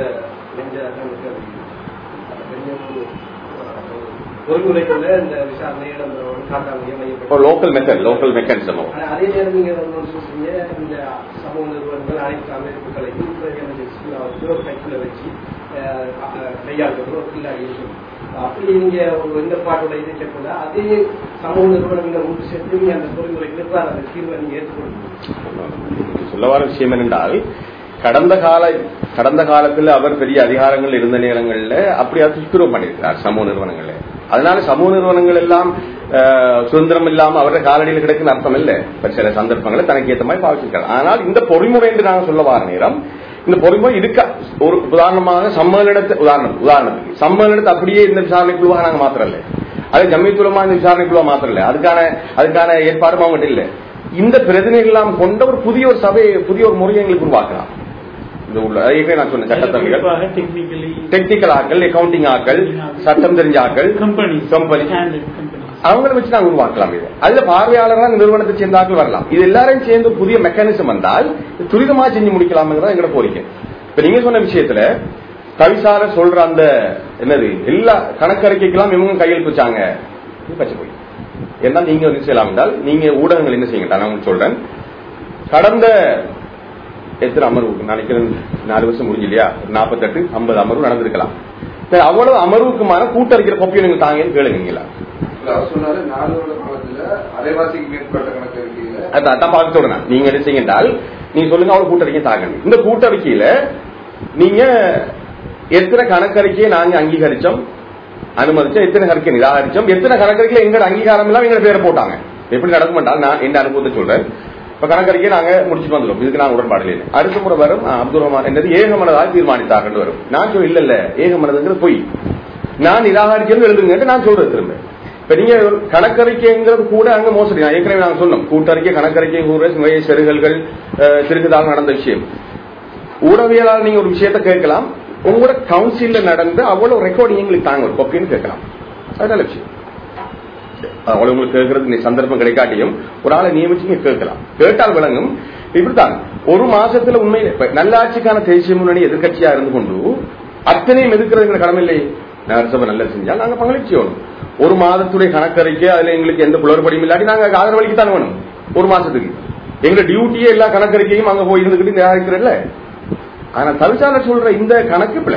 பொறிமுறைக்குள்ள இந்த விசாரணையை நம்ம காட்டாமைய மையப்பட்டு லோக்கல் மெத்தட் லோக்கல் மெக்கானிசம் ஆனா அதே நேரம் நீங்க ஒண்ணு சொல்றீங்க இந்த சமூக நிறுவனங்கள் அனைத்து அமைப்புகளையும் வந்து ஒரு கைக்குள்ள வச்சு அஹ், அஹ், கையாளுறது ஒரு பிள்ளாடி இருக்கும் அப்படி நீங்க ஒரு எந்த பாட்டோட இதை கேட்கல அதே சமூக நிறுவனங்களை ஒன்று சேர்த்து நீங்க அந்த பொறிமுறைக்கு எவ்வாறு அந்த தீர்வை நீங்க ஏற்றுக்கொள்ளுங்க சொல்ல வர விஷயம் என்னென்றால் கடந்த கால கடந்த காலத்துல அவர் பெரிய அதிகாரங்கள் இருந்த நேரங்கள்ல அப்படி அது துஷ்பிரவம் பண்ணியிருக்கிறார் சமூக நிறுவனங்கள்ல அதனால சமூக நிறுவனங்கள் எல்லாம் அஹ், சுதந்திரம் இல்லாம அவരുടെ காலடியில் கிடைக்குன்னு அர்த்தம் இல்ல இப்ப சில சந்தர்ப்பங்களை தனக்கு ஏற்ற மாதிரி பாவிச்சிருக்காரு ஆனால் இந்த பொறிமுறை என்று நாங்கள் சொல்ல வர நேரம் இந்த பொறிமுறை இருக்க ஒரு உதாரணமாக சம்மேளனத்தை உதாரணம் உதாரணத்துக்கு சம்மேளனத்தை அப்படியே இந்த விசாரணை குழுவாக நாங்க மாத்திரல அது ஜம்மியத்துலமா இந்த விசாரணை குழுவா மாத்திரல அதுக்கான அதுக்கான ஏற்பாடும் அவங்ககிட்ட இல்ல இந்த பிரதிநிதிகள் எல்லாம் கொண்ட ஒரு புதிய ஒரு சபை புதிய ஒரு முறையை எங்களுக்கு உருவாக்கலாம் இந்த உள்ள ஏற்கனவே நான் சொன்ன சட்டத்தமிழ்கள் டெக்னிக்கலி டெக்னிக்கல் ஆக்கள் அக்கவுண்டிங் ஆக்கள் சட்டம் தெரிஞ்ச ஆக்கள் கம்பெனி கம்பெனி ஸ்டாண்டர்ட் கம்பெனி அவங்களை வச்சு நாங்க உருவாக்கலாம் இது அதுல பார்வையாளர்களா இந்த நிறுவனத்தை சேர்ந்த ஆட்கள் வரலாம் இது எல்லாரையும் சேர்ந்து புதிய மெக்கானிசம் வந்தால் இது துரிதமா செஞ்சு முடிக்கலாம்ங்கிறத எங்களோட கோரிக்கை இப்ப நீங்க சொன்ன விஷயத்துல கவிசார சொல்ற அந்த என்னது எல்லா கணக்கறிக்கைக்கெல்லாம் இவங்க கையெழுத்து வச்சாங்க இது பச்சை போய் என்ன நீங்க வந்து செய்யலாம் என்றால் நீங்க ஊடகங்கள் என்ன செய்யுங்க நான் உங்களுக்கு சொல்றேன் கடந்த எத்தனை அமர்வு நினைக்கிறேன் நாலு வருஷம் முடிஞ்சு இல்லையா நாற்பத்தெட்டு ஐம்பது அமர்வு நடந்திருக்கலாம் சரி, அவ்வளவு அமர்வுக்குமான கூட்டறிக்கிற கொப்பியை நீங்க தாங்கன்னு கேளுங்கங்களா இல்ல, அவர் சொன்னாரு நாலு வருட காலத்துல அரைவாசிக்கு மேற்பட்ட கணக்கு இருக்கையில அதான் அதான் பார்த்து சொல்றேன் நீங்க என்ன செய்யுங்க என்றால் நீங்க சொல்லுங்க அவ்வளவு கூட்டறிக்கை தாங்க இந்த கூட்டறிக்கையில நீங்க எத்தனை கணக்கறிக்கையை நாங்க அங்கீகரிச்சோம் அனுமதிச்சோம் எத்தனை கணக்கை நிராகரிச்சோம் எத்தனை கணக்கறிக்கையில எங்க அங்கீகாரம் எல்லாம் எங்க பேரை போட்டாங்க எப்படி நடக்கும் என்றால் நான் எந்த அனுபவத்தை சொல்றேன் இப்ப கணக்கறிக்கையை நாங்க முடிச்சுட்டு வந்துடும் இதுக்கு நான் உடன்பாடு இல்லை அடுத்த முறை வரும் ஆ, அப்துல் ரஹ்மான் என்னது ஏகமனதாக தீர்மானித்தார்கள் வரும் நான் சொல்ல இல்ல இல்ல ஏகமனதுங்கிறது பொய் நான் நிராகரிக்கிறது எழுதுங்க நான் சொல்றேன் திரும்ப இப்ப நீங்க கணக்கறிக்கைங்கிறது கூட அங்க மோசடி நான் ஏற்கனவே நாங்க சொன்னோம் கூட்டறிக்கை கணக்கறிக்கை கூட நிறைய செருகல்கள் அஹ், திருகுதாக நடந்த விஷயம் ஊடகவியலால் நீங்க ஒரு விஷயத்த கேட்கலாம் உங்களோட கவுன்சில்ல நடந்த அவ்வளவு ரெக்கார்டிங் எங்களுக்கு தாங்க ஒரு கொப்பின்னு கேட்கலாம் அது நல்ல விஷயம் அவ்வளவு உங்களுக்கு கேட்கறதுக்கு நீ சந்தர்ப்பம் கிடைக்காட்டியும் ஒரு ஆளை நியமிச்சு நீங்க கேட்கலாம் கேட்டால் விளங்கும் இப்படித்தான் ஒரு மாசத்துல உண்மையில இப்ப நல்லாட்சிக்கான தேசிய முன்னணி எதிர்க்கட்சியா இருந்து கொண்டு அத்தனையும் எதிர்க்கிறதுங்கிற கடமை இல்லை நகரசபை நல்லா செஞ்சால் நாங்க பங்களிச்சு செய்யணும் ஒரு மாதத்துடைய கணக்கறிக்கை அதுல எங்களுக்கு எந்த குளறுபடியும் இல்லாட்டி நாங்க ஆதரவளிக்கு தான் வேணும் ஒரு மாசத்துக்கு எங்க டியூட்டியே எல்லா கணக்கறிக்கையும் அங்க போய் இருந்துகிட்டு நிராகரிக்கிறல்ல ஆனா தவிசாளர் சொல்ற இந்த கணக்கு பிள்ளை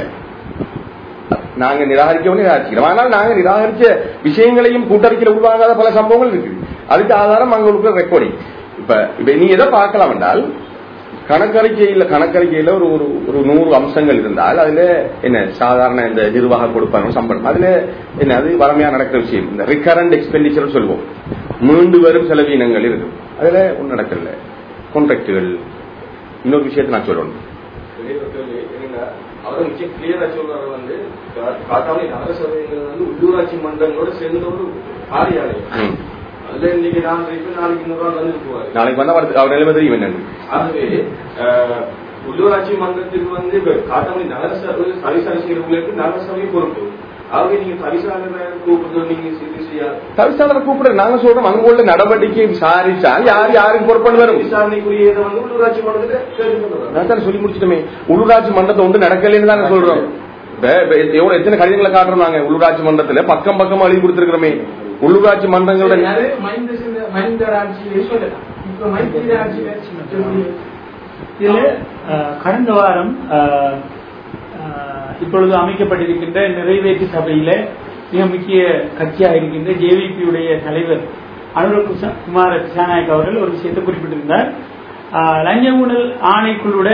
நாங்க நிராகரிக்கவும் நிராகரிக்கிறோம் ஆனால் நாங்க நிராகரிச்ச விஷயங்களையும் கூட்டறிக்கையில் உருவாகாத பல சம்பவங்கள் இருக்கு அதுக்கு ஆதாரம் அங்க உள்ள ரெக்கார்டிங் இப்ப இப்ப நீ எதை பார்க்கலாம் என்றால் கணக்கறிக்கையில கணக்கறிக்கையில ஒரு ஒரு ஒரு நூறு அம்சங்கள் இருந்தால் அதுல என்ன சாதாரண இந்த நிர்வாக கொடுப்பாங்க சம்பளம் அதுல என்ன அது வளமையா நடக்கிற விஷயம் இந்த ரிகரண்ட் எக்ஸ்பெண்டிச்சர் சொல்லுவோம் மீண்டு வரும் செலவீனங்கள் இருக்கு அதுல ஒன்றும் நடக்கல கான்ட்ராக்டுகள் இன்னொரு விஷயத்தை நான் சொல்லணும் வெளியே ஒரு கேள்வி என்னன்னா அவர் மிச்சம் கிளியரா சொல்றாரு வந்து கா- காட்டாமணி நகரசபைங்கிறது வந்து உள்ளூராட்சி மன்றங்களோட சேர்ந்த ஒரு காரியாலயம் ம். அதுல இன்னைக்கு நான் இப்ப நாளைக்கு இன்னொரு நாள் வந்து போவாரு நாளைக்கு வந்தா அவர் அவர் நிலைமை தெரியும் என்னன்னு ஆகவே அஹ், உள்ளூராட்சி மன்றத்திற்கு வந்து இப்ப காட்டாமணி நகரசபை சரிசரி செய்யறவங்களுக்கு நகரசபை பொறுப்பு அவங்க நீங்க தவிசாளரை கூப்பிட்டு நீங்க இது செய்யாது தவிசாளரை கூப்பிட நாங்க சொல்றோம் அங்க உள்ள நடவடிக்கை விசாரிச்சால் யார் யாருக்கு பொறுப்பு வரும் விசாரணைக்குரிய இதை வந்து உள்ளூராட்சி மன்றத்துல கேள்வி பண்ணுறாங்க நான் தானே சொல்லி முடிச்சிட்டோமே உள்ளூராட்சி மன்றத்தை வந்து நடக்கலைன்னு தானே சொல்றோம் இப்ப இப்ப எவ்வளவு எத்தனை கடிதங்களை காட்டுறோம் நாங்க உள்ளூராட்சி மன்றத்துல பக்கம் பக்கமா எழுதி கொடுத்திருக்கிறோமே உள்ளூராட்சி மன்றங்களோட அது மஹிந்த சிந்த- மஹிந்தர் ஆட்சியிலே சொல்லலாம் இப்ப மைத்திரி ஆட்சியில சொல்லி இதுல அஹ், கடந்த வாரம் அஹ், அஹ், இப்பொழுது அமைக்கப்பட்டிருக்கின்ற நிறைவேற்று சபையில மிக முக்கிய கட்சியாக இருக்கின்ற ஜேவிபியுடைய தலைவர் அனுர குச- குமார திசாநாயக் அவர்கள் ஒரு விஷயத்தை குறிப்பிட்டிருந்தார் அஹ், லஞ்ச ஊழல் ஆணைக்குழுட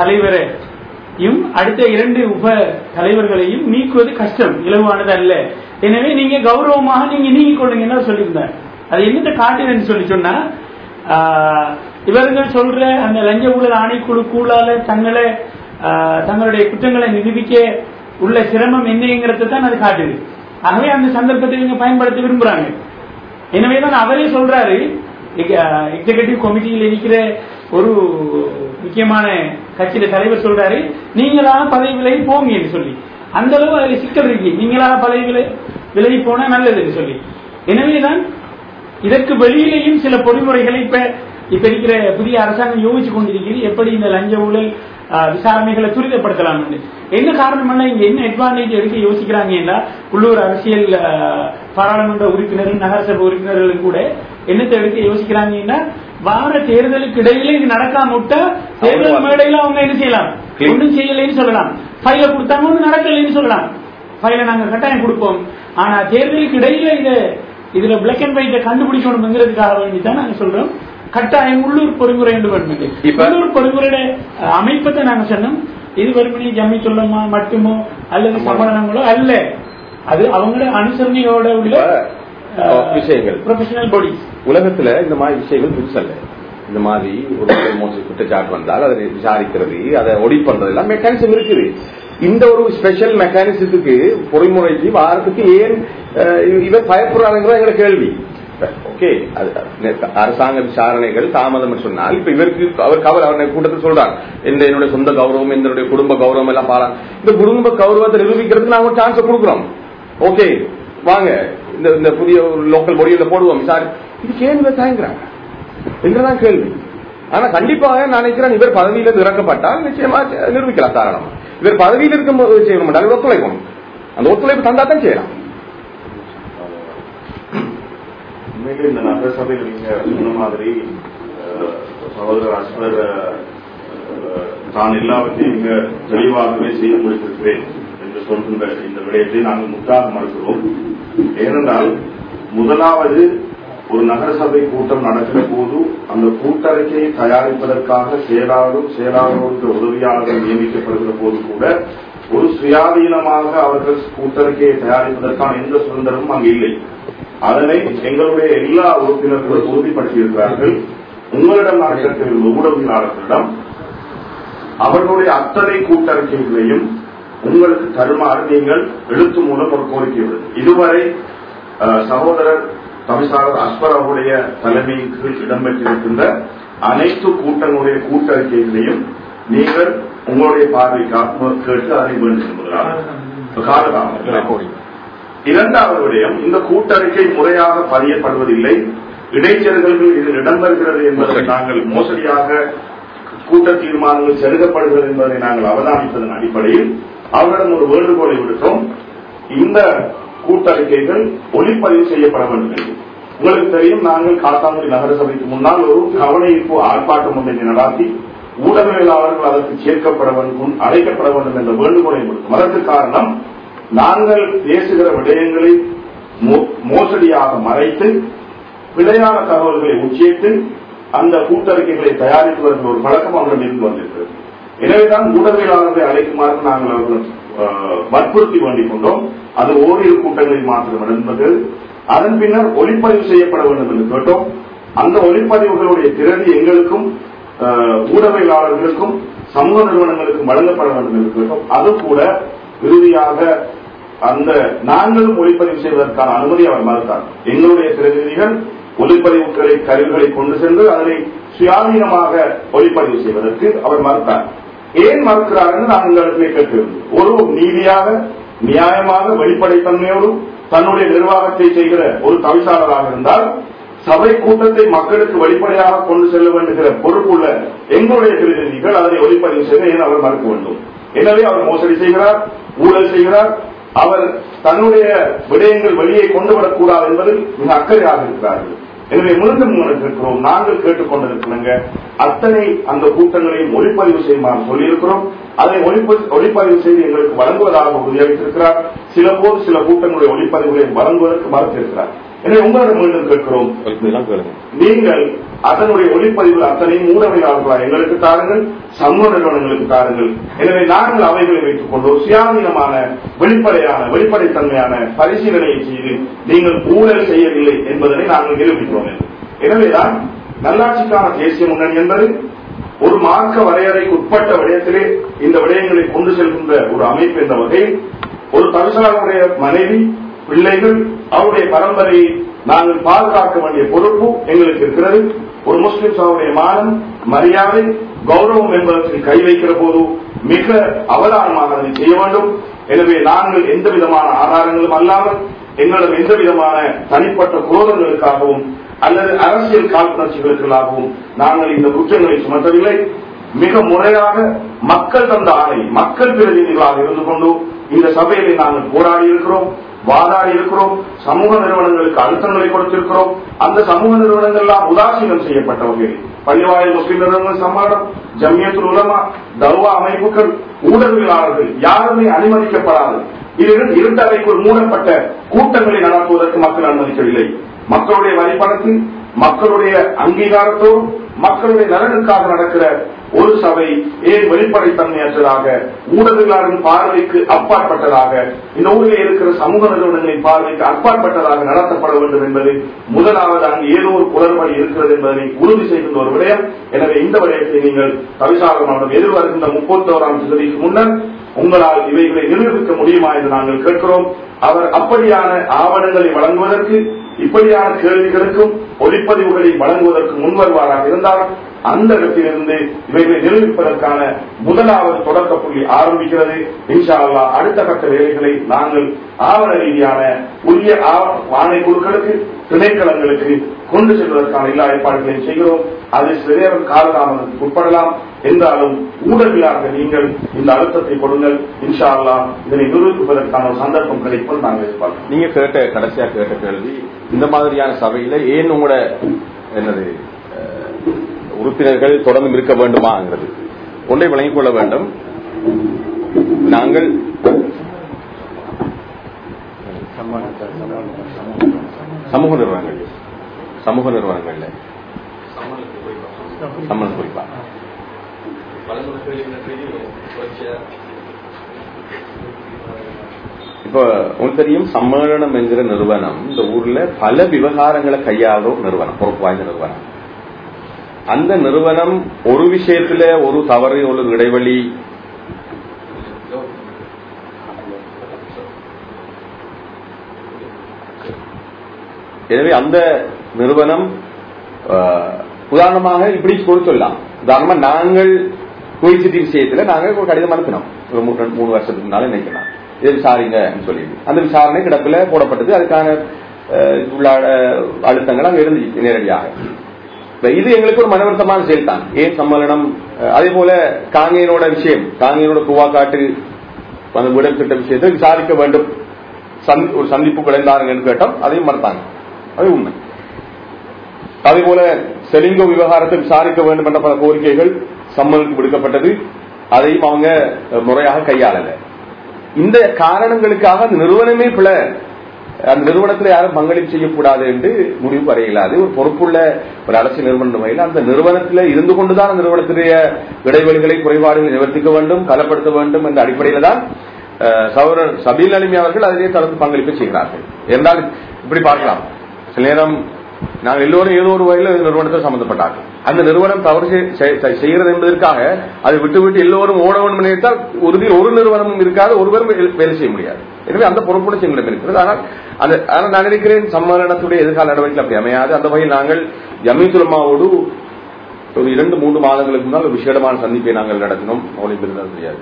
தலைவரையும் அடுத்த இரண்டு உப தலைவர்களையும் நீக்குவது கஷ்டம் இலகுவானது அல்ல எனவே நீங்க கௌரவமாக நீங்க நீங்கிக் கொள்ளுங்கன்னு சொல்லியிருந்தார் அது என்னத்தை காட்டுதுன்னு சொல்லி சொன்னா ஆஹ் இவர்கள் சொல்ற அந்த லஞ்ச ஊழல் ஆணைக்குழு கூழால தங்களை ஆஹ் தங்களுடைய குற்றங்களை நிரூபிக்க உள்ள சிரமம் என்னங்கிறத தான் அது காட்டுது ஆகவே அந்த சந்தர்ப்பத்தை இவங்க பயன்படுத்த விரும்புறாங்க எனவேதான் அவரே சொல்றாரு எக்ஸிகூட்டிவ் கமிட்டியில் இருக்கிற ஒரு முக்கியமான கட்சியில தலைவர் சொல்றாரு நீங்களாக பதவி விலகி போங்க என்று சொல்லி அந்த அளவு அதுல சிக்கல் இருக்கு நீங்களாக பதவி விலை- விலகி போனா நல்லதுன்னு சொல்லி எனவேதான் இதற்கு வெளியிலேயும் சில பொறிமுறைகளை இப்ப இப்ப இருக்கிற புதிய அரசாங்கம் யோசிச்சு கொண்டிருக்கிறது எப்படி இந்த லஞ்ச ஊழல் ஆஹ், விசாரணைகளை துரிதப்படுத்தலாம் என்ன காரணம் இங்க என்ன அட்வான்டேஜ் எடுக்க யோசிக்கிறாங்கன்னா உள்ளூர் அரசியல் ஆஹ், பாராளுமன்ற உறுப்பினர்கள் நகரசபை உறுப்பினர்களும் கூட என்னத்தை எடுக்க யோசிக்கிறாங்கன்னா வார தேர்தலுக்கு இடையில இது நடக்காம விட்டா தேர்தல் மேடையில அவங்க என்ன செய்யலாம் Clean. ஒன்றும் செய்யலைன்னு சொல்லலாம் ஃபைல கொடுத்தாங்க ஒன்றும் நடக்கலைன்னு சொல்லலாம் ஃபைல நாங்க கட்டாயம் கொடுப்போம் ஆனா தேர்தலுக்கு இடையில இத இதுல பிளாக் அண்ட் ஒயிட்ட கண்டுபிடிக்கணுங்கிறதுக்காக வேண்டி தான் நாங்க சொல்றோம் கட்டாயம் உள்ளூர் பொறிமுறை என்று வேண்டும் இப்ப- உள்ளூர் பொறிமுறையோட அஹ், அமைப்பத்தை நாங்க சொன்னோம் இது வெறுமனே ஜம்மி சொல்லமா மட்டுமோ அல்லது சம்மேளனங்களோ அல்ல அது அவங்களோட அனுசரணையோட உள்ள இப்ப, விஷயங்கள். ப்ரொஃபஷனல் பாடிஸ் உலகத்துல இந்த மாதிரி விஷயங்கள் புதுசல்ல இந்த மாதிரி ஒரு மோசடி குற்றச்சாட்டு வந்தால் அதை விசாரிக்கிறது அதை ஒடி பண்றது எல்லாம் மெக்கானிசம் இருக்குது இந்த ஒரு ஸ்பெஷல் மெக்கானிசத்துக்கு பொறிமுறைக்கு வாரத்துக்கு ஏன் அஹ், இவர் பயப்படுறாங்கிற எங்களை கேள்வி ஓகே அரசாங்க விசாரணைகள் தாமதம் என்று சொன்னால் இப்ப இவருக்கு அவர் கவர் அவர் கூட்டத்தில் சொல்றார் இந்த என்னுடைய சொந்த கௌரவம் என்னுடைய குடும்ப கௌரவம் எல்லாம் பாரா இந்த குடும்ப கௌரவத்தை நிரூபிக்கிறதுக்கு நாங்க ஒரு சான்ஸ் கொடுக்குறோம் ஓகே வாங்க இந்த இந்த புதிய லோக்கல் பொடியில போடுவோம் விசாரி இது கேள்வி தயங்குறாங்க என்றுதான் கேள்வி ஆனா கண்டிப்பாக நான் நினைக்கிறேன் இவர் பதவியிலிருந்து இறக்கப்பட்டால் நிச்சயமா நிரூபிக்கலாம் காரணம் இவர் பதவியில் இருக்கும்போது செய்யணும் மாட்டார் இவர் ஒத்துழைக்கணும் அந்த ஒத்துழைப்பு தந்தா தான் செய்யலாம் உண்மையிலே இந்த நகரசபையில் நீங்க சொன்ன மாதிரி அஹ், சகோதரர் அஸ்வர் அஹ், தான் எல்லாவற்றையும் மிக தெளிவாகவே செய்து முடித்திருக்கிறேன் என்று சொல்கின்ற இந்த விடயத்தை நாங்கள் முற்றாக மறுக்கிறோம் ஏனென்றால் முதலாவது ஒரு நகரசபை கூட்டம் நடக்கிற போது அந்த கூட்டறிக்கையை தயாரிப்பதற்காக செயலாளரும் செயலாளருக்கு உதவியாளர்கள் நியமிக்கப்படுகிற போது கூட ஒரு சுயாதீனமாக அவர்கள் கூட்டறிக்கையை தயாரிப்பதற்கான எந்த சுதந்திரமும் அங்கு இல்லை அதனை எங்களுடைய எல்லா உறுப்பினர்களும் உறுதிப்படுத்தியிருக்கிறார்கள் உங்களிடம் நடக்கிற ஊடகவியலாளர்களிடம் அவர்களுடைய அத்தனை கூட்டறிக்கைகளையும் உங்களுக்கு தருமாறு நீங்கள் எழுத்து மூலம் ஒரு கோரிக்கை விடுங்க இதுவரை அஹ், சகோதரர் தவிசாளர் அஸ்வர் அவருடைய தலைமையின் கீழ் இடம்பெற்றிருக்கின்ற அனைத்து கூட்டங்களுடைய கூட்டறிக்கைகளையும் நீங்கள் உங்களுடைய பார்வைக்காக கேட்டு அதை வேண்டும் காலதாமதம் இரண்டாவது விடயம் இந்த கூட்டறிக்கை முறையாக பதியப்படுவதில்லை இடைச்செருகல்கள் இதில் இடம்பெறுகிறது என்பதை நாங்கள் மோசடியாக கூட்ட தீர்மானங்கள் செருகப்படுகிறது என்பதை நாங்கள் அவதானித்ததன் அடிப்படையில் அவரிடம் ஒரு வேண்டுகோளை விடுத்தோம் இந்த கூட்டறிக்கைகள் ஒளிப்பதிவு செய்யப்பட வேண்டும் என்று உங்களுக்கு தெரியும் நாங்கள் காத்தாங்குடி நகரசபைக்கு முன்னால் ஒரு கவனஈர்ப்பு ஆர்ப்பாட்டம் ஒன்றை நடத்தி ஊடகவியலாளர்கள் அதற்கு சேர்க்கப்பட வேண்டும் அழைக்கப்பட வேண்டும் என்ற வேண்டுகோளை விடுத்தோம் அதற்கு காரணம் நாங்கள் பேசுகிற விடயங்களை மோ- மோசடியாக மறைத்து பிழையான தகவல்களை உச்சேர்த்து அந்த கூட்டறிக்கைகளை தயாரிப்பதற்கு ஒரு பழக்கம் அவர்கள் இருந்து வந்திருக்கிறது எனவேதான் ஊடகவியலாளர்களை அழைக்குமாறு நாங்கள் அவர்கள் அஹ், வற்புறுத்தி வேண்டிக் கொண்டோம் அது ஓரிரு கூட்டங்களில் மாத்திரம் நடந்தது அதன் பின்னர் ஒளிப்பதிவு செய்யப்பட வேண்டும் என்று கேட்டோம் அந்த ஒளிப்பதிவுகளுடைய பிரதி எங்களுக்கும் அஹ், ஊடகவியலாளர்களுக்கும் சமூக நிறுவனங்களுக்கும் வழங்கப்பட வேண்டும் என்று கேட்டோம் அது கூட இறுதியாக அந்த நாங்களும் ஒளிப்பதிவு செய்வதற்கான அனுமதி அவர் மறுத்தார் எங்களுடைய பிரதிநிதிகள் ஒளிப்பதிவுகளை கருவிகளை கொண்டு சென்று அதனை சுயாதீனமாக ஒளிப்பதிவு செய்வதற்கு அவர் மறுத்தார் ஏன் மறுக்கிறார் என்று நாங்கள் இடத்திலே கேட்டிருந்தோம் ஒரு நீதியாக நியாயமாக வெளிப்படைத்தன்மையோடு தன்னுடைய நிர்வாகத்தை செய்கிற ஒரு தவிசாளராக இருந்தால் சபை கூட்டத்தை மக்களுக்கு வெளிப்படையாக கொண்டு செல்ல வேண்டுகிற பொறுப்புள்ள எங்களுடைய பிரதிநிதிகள் அதனை ஒளிப்பதிவு செய்ய ஏன் அவர் மறுக்க வேண்டும் எனவே அவர் மோசடி செய்கிறார் ஊழல் செய்கிறார் அவர் தன்னுடைய விடயங்கள் வெளியே கொண்டு வரக்கூடாது என்பதில் மிக அக்கறையாக இருக்கிறார்கள் எனவே மீண்டும் உங்களுக்கு இருக்கிறோம் நாங்கள் கேட்டுக்கொண்டிருக்கிறோங்க அத்தனை அந்த கூட்டங்களையும் ஒளிப்பதிவு செய்யுமாறு சொல்லியிருக்கிறோம் அதை ஒளிப்ப- ஒளிப்பதிவு செய்து எங்களுக்கு வழங்குவதாக உறுதியளித்திருக்கிறார் சில போது சில கூட்டங்களுடைய ஒளிப்பதிவுகளை வழங்குவதற்கு மறுத்திருக்கிறார் எனவே உங்களிடம் மீண்டும் கேட்கிறோம் இதெல்லாம் கேளுங்க நீங்கள் அதனுடைய ஒளிப்பதிவு அத்தனையும் ஊடகவியலாளர்களாக எங்களுக்கு தாருங்கள் சமூக நிறுவனங்களுக்கு தாருங்கள் எனவே நாங்கள் அவைகளை வைத்துக் கொண்டு ஒரு சுயாதீனமான வெளிப்படையான வெளிப்படைத்தன்மையான பரிசீலனையை செய்து நீங்கள் ஊழல் செய்யவில்லை என்பதனை நாங்கள் நிரூபிக்கிறோம் என்று. எனவேதான் நல்லாட்சிக்கான தேசிய முன்னணி என்பது ஒரு மார்க்க வரையறைக்கு உட்பட்ட விடயத்திலே இந்த விடயங்களை கொண்டு செல்கின்ற ஒரு அமைப்பு என்ற வகையில் ஒரு தவிசாளருடைய மனைவி பிள்ளைகள் அவருடைய பரம்பரையை நாங்கள் பாதுகாக்க வேண்டிய பொறுப்பு எங்களுக்கு இருக்கிறது ஒரு முஸ்லிம் சகோடைய மானம் மரியாதை கௌரவம் என்பதற்கு கை வைக்கிற போது மிக அவதானமாக அதை செய்ய வேண்டும் எனவே நாங்கள் எந்த விதமான ஆதாரங்களும் அல்லாமல் எங்களிடம் எந்த விதமான தனிப்பட்ட குரோதங்களுக்காகவும் அல்லது அரசியல் காழ்ப்புணர்ச்சிகளுக்காகவும் நாங்கள் இந்த குற்றங்களை சுமத்தவில்லை மிக முறையாக மக்கள் தந்த ஆணை மக்கள் பிரதிநிதிகளாக இருந்து கொண்டு இந்த சபையிலே நாங்கள் போராடி இருக்கிறோம் வாதாடி இருக்கிறோம் சமூக நிறுவனங்களுக்கு அழுத்தங்களை கொடுத்திருக்கிறோம் அந்த சமூக நிறுவனங்கள் எல்லாம் உதாசீனம் செய்யப்பட்டவர்கள் பள்ளிவாயில் முஸ்லிம் நிறுவனங்கள் சம்மாடம் ஜமியத்துல் உலமா தர்வா அமைப்புகள் ஊடகவியலாளர்கள் யாருமே அனுமதிக்கப்படாது இது இருட்டறைக்குள் மூடப்பட்ட கூட்டங்களை நடத்துவதற்கு மக்கள் அனுமதிக்கவில்லை மக்களுடைய வரிப்பணத்தில் மக்களுடைய அங்கீகாரத்தோடு மக்களுடைய நலனுக்காக நடக்கிற ஒரு சபை ஏன் வெளிப்படைத்தன்மையற்றதாக ஊடகங்களின் பார்வைக்கு அப்பாற்பட்டதாக இந்த ஊரில் இருக்கிற சமூக நிறுவனங்களின் பார்வைக்கு அப்பாற்பட்டதாக நடத்தப்பட வேண்டும் என்பது முதலாவது அங்கு ஏதோ ஒரு குளறுபடி இருக்கிறது என்பதனை உறுதி செய்கின்ற ஒரு விடயம் எனவே இந்த விடயத்தை நீங்கள் தவிசாளர் எதிர்வருகின்ற முப்பத்தோராம் தேதிக்கு முன்னர் உங்களால் இவைகளை நிரூபிக்க முடியுமா என்று நாங்கள் கேட்கிறோம் அவர் அப்படியான ஆவணங்களை வழங்குவதற்கு இப்படியான கேள்விகளுக்கும் ஒளிப்பதிவுகளை வழங்குவதற்கு முன்வருவாராக இருந்தால் அந்த இடத்திலிருந்து இவைகளை நிரூபிப்பதற்கான முதலாவது தொடக்க புள்ளி ஆரம்பிக்கிறது இன்ஷா அல்லாஹ் அடுத்த கட்ட வேலைகளை நாங்கள் ஆவண ரீதியான உரிய ஆவ- ஆணைக்குழுக்களுக்கு திணைக்களங்களுக்கு கொண்டு செல்வதற்கான எல்லா ஏற்பாடுகளையும் செய்கிறோம் அது சிறிய காலதாமதத்துக்கு உட்படலாம் என்றாலும் ஊடகவியலாக நீங்கள் இந்த அழுத்தத்தை கொடுங்கள் இன்ஷா அல்லாஹ் இதனை நிரூபிப்பதற்கான ஒரு சந்தர்ப்பம் கிடைக்கும் நாங்கள் எதிர்பார்க்கிறோம் நீங்க கேட்ட கடைசியா கேட்ட கேள்வி இந்த மாதிரியான சபையில ஏன் உங்களோட என்னது அஹ், உறுப்பினர்கள் தொடர்ந்து இருக்க வேண்டுமாங்கிறது ஒன்றை விளங்கிக் கொள்ள வேண்டும் நாங்கள் சமூக நிறுவனங்கள் சமூக நிறுவனங்கள்ல சம்மன் குறிப்பா இப்ப உங்களுக்கு தெரியும் சம்மேளனம் என்கிற நிறுவனம் இந்த ஊர்ல பல விவகாரங்களை கையாளுற ஒரு நிறுவனம் பொறுப்பு வாய்ந்த நிறுவனம் அந்த நிறுவனம் ஒரு விஷயத்துல ஒரு தவறு ஒரு இடைவெளி எனவே அந்த நிறுவனம் அஹ், உதாரணமாக இப்படி கூட சொல்லலாம் உதாரணமா நாங்கள் குயிசிட்டி விஷயத்துல நாங்க ஒரு கடிதம் அனுப்பினோம் ஒரு மூணு ரெண்டு- மூணு வருஷத்துக்கு முன்னால நினைக்கலாம் இதை விசாரிங்க சொல்லி அந்த விசாரணை கிடப்பில் போடப்பட்டது அதுக்கான அஹ், உள்ள அஹ், அழுத்தங்கள் அங்க இருந்துச்சு நேரடியாக இப்ப இது எங்களுக்கு ஒரு மனவருத்தமான செயல் தான் ஏன் சம்மேளனம் அஹ், அதே போல காங்கேயனோட விஷயம் காங்கேயனோட பூவாக்காட்டு அந்த விடம் திட்ட விஷயத்தை விசாரிக்க வேண்டும் சந்தி- ஒரு சந்திப்பு குறைந்தாருங்கன்னு கேட்டோம் அதையும் மறுத்தாங்க அது உண்மை அதே போல செலிங்கோ விவகாரத்தை விசாரிக்க வேண்டும் என்ற பல கோரிக்கைகள் சம்மனுக்கு விடுக்கப்பட்டது அதையும் அவங்க அஹ், முறையாக கையாளல இந்த காரணங்களுக்காக அந்த நிறுவனமே பிழை அந்த நிறுவனத்தில் யாரும் பங்களிப்பு செய்யக்கூடாது என்று முடிவு வரையிலாது ஒரு பொறுப்புள்ள ஒரு அரசியல் நிறுவனம் வகையில் அந்த நிறுவனத்தில் இருந்து கொண்டுதான் அந்த நிறுவனத்துடைய இடைவெளிகளை குறைபாடுகளை நிவர்த்திக்க வேண்டும் பலப்படுத்த வேண்டும் என்ற அடிப்படையில் தான் அஹ், சௌரன் சபீல் அலிமி அவர்கள் அதிலே தொடர்ந்து பங்களிப்பு செய்கிறார்கள் என்றால் இப்படி பார்க்கலாம் சில நேரம் நாங்கள் எல்லோரும் ஏதோ ஒரு வகையில் இந்த நிறுவனத்தில் சம்பந்தப்பட்டார்கள் அந்த நிறுவனம் தவறு செய்- செய்- செய்- செய்கிறது என்பதற்காக அதை விட்டு விட்டு எல்லோரும் ஓட வேண்டும் என்று நினைத்தால் உறுதியில் ஒரு நிறுவனமும் இருக்காது ஒருவரும் வேலை- வேலை செய்ய முடியாது எனவே அந்த பொறுப்புணர்ச்சி எங்களிடம் இருக்கிறது ஆனால் அந்த ஆனால் நான் நினைக்கிறேன் சம்மேளனத்துடைய எதிர்கால நடவடிக்கை அப்படி அமையாது அந்த வகையில் நாங்கள் ஜமீத்துலமாவோடு ஒரு இரண்டு மூன்று மாதங்களுக்கு முன்னால் ஒரு விசேடமான சந்திப்பை நாங்கள் நடத்தினோம் அவளுக்கு இருந்தால் தெரியாது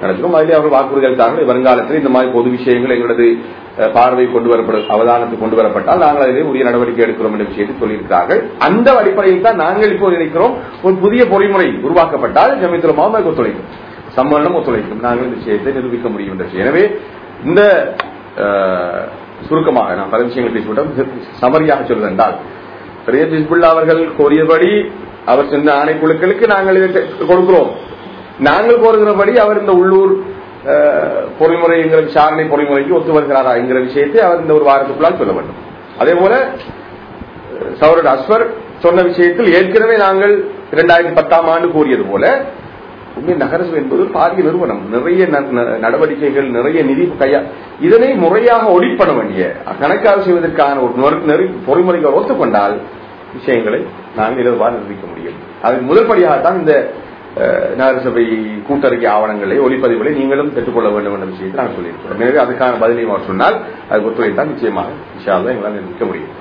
நடத்தினோம் அதிலே அவர்கள் வாக்குறுதிகள் தார்கள் வருங்காலத்தில் இந்த மாதிரி பொது விஷயங்கள் எங்களது அஹ், பார்வை கொண்டு வரப்படும் அவதானத்துக்கு கொண்டு வரப்பட்டால் நாங்கள் அதிலே உரிய நடவடிக்கை எடுக்கிறோம் என்ற விஷயத்தை சொல்லியிருக்கிறார்கள் அந்த அடிப்படையில் தான் நாங்கள் இப்போ நினைக்கிறோம் ஒரு புதிய பொறிமுறை உருவாக்கப்பட்டால் ஜமித்துலமாக ஒத்துழைக்கும் சம்மேளனம் ஒத்துழைக்கும் நாங்கள் இந்த விஷயத்தை நிரூபிக்க முடியும் என்ற விஷயம் எனவே இந்த அஹ், சுருக்கமாக நான் பல விஷயங்கள் பேசிவிட்டோம் சமரியாக சொல்வதென்றால் பெரிய ஹிஸ்புல்லா அவர்கள் கோரியபடி அவர் சென்ற ஆணைக்குழுக்களுக்கு நாங்கள் இதை கொடுக்கிறோம் நாங்கள் கோருகிறபடி அவர் இந்த உள்ளூர் அஹ், பொறிமுறை என்கிற விசாரணை பொறிமுறைக்கு ஒத்து வருகிறாரா என்கிற விஷயத்தை அவர் இந்த ஒரு வாரத்துக்குள்ளால் சொல்ல வேண்டும் அதே போல அஹ், சௌரட் அஸ்வர் சொன்ன விஷயத்தில் ஏற்கனவே நாங்கள் இரண்டாயிரத்தி பத்தாம் ஆண்டு கூறியது போல உண்மை நகரசபை என்பது ஒரு பாரிய நிறுவனம் நிறைய ந- ந- நடவடிக்கைகள் நிறைய நிதி கையா இதனை முறையாக ஒடிப்பட வேண்டிய கணக்காக செய்வதற்கான ஒரு நொறு- நெறி பொறிமுறைகள் ஒத்துக்கொண்டால் விஷயங்களை நாங்கள் இலவாக நிரூபிக்க முடியும் அதன் முதல் படியாகத்தான் இந்த அஹ், நகரசபை கூட்டறிக்கை ஆவணங்களை ஒளிப்பதிவுகளை நீங்களும் பெற்றுக்கொள்ள வேண்டும் என்ற விஷயத்தை நாங்கள் சொல்லியிருக்கிறோம் எனவே அதுக்கான பதிலையும் அவர் சொன்னால் அது ஒத்துழைத்தான் நிச்சயமாக விஷயம் எங்களால் நிரூபிக்க முடியும்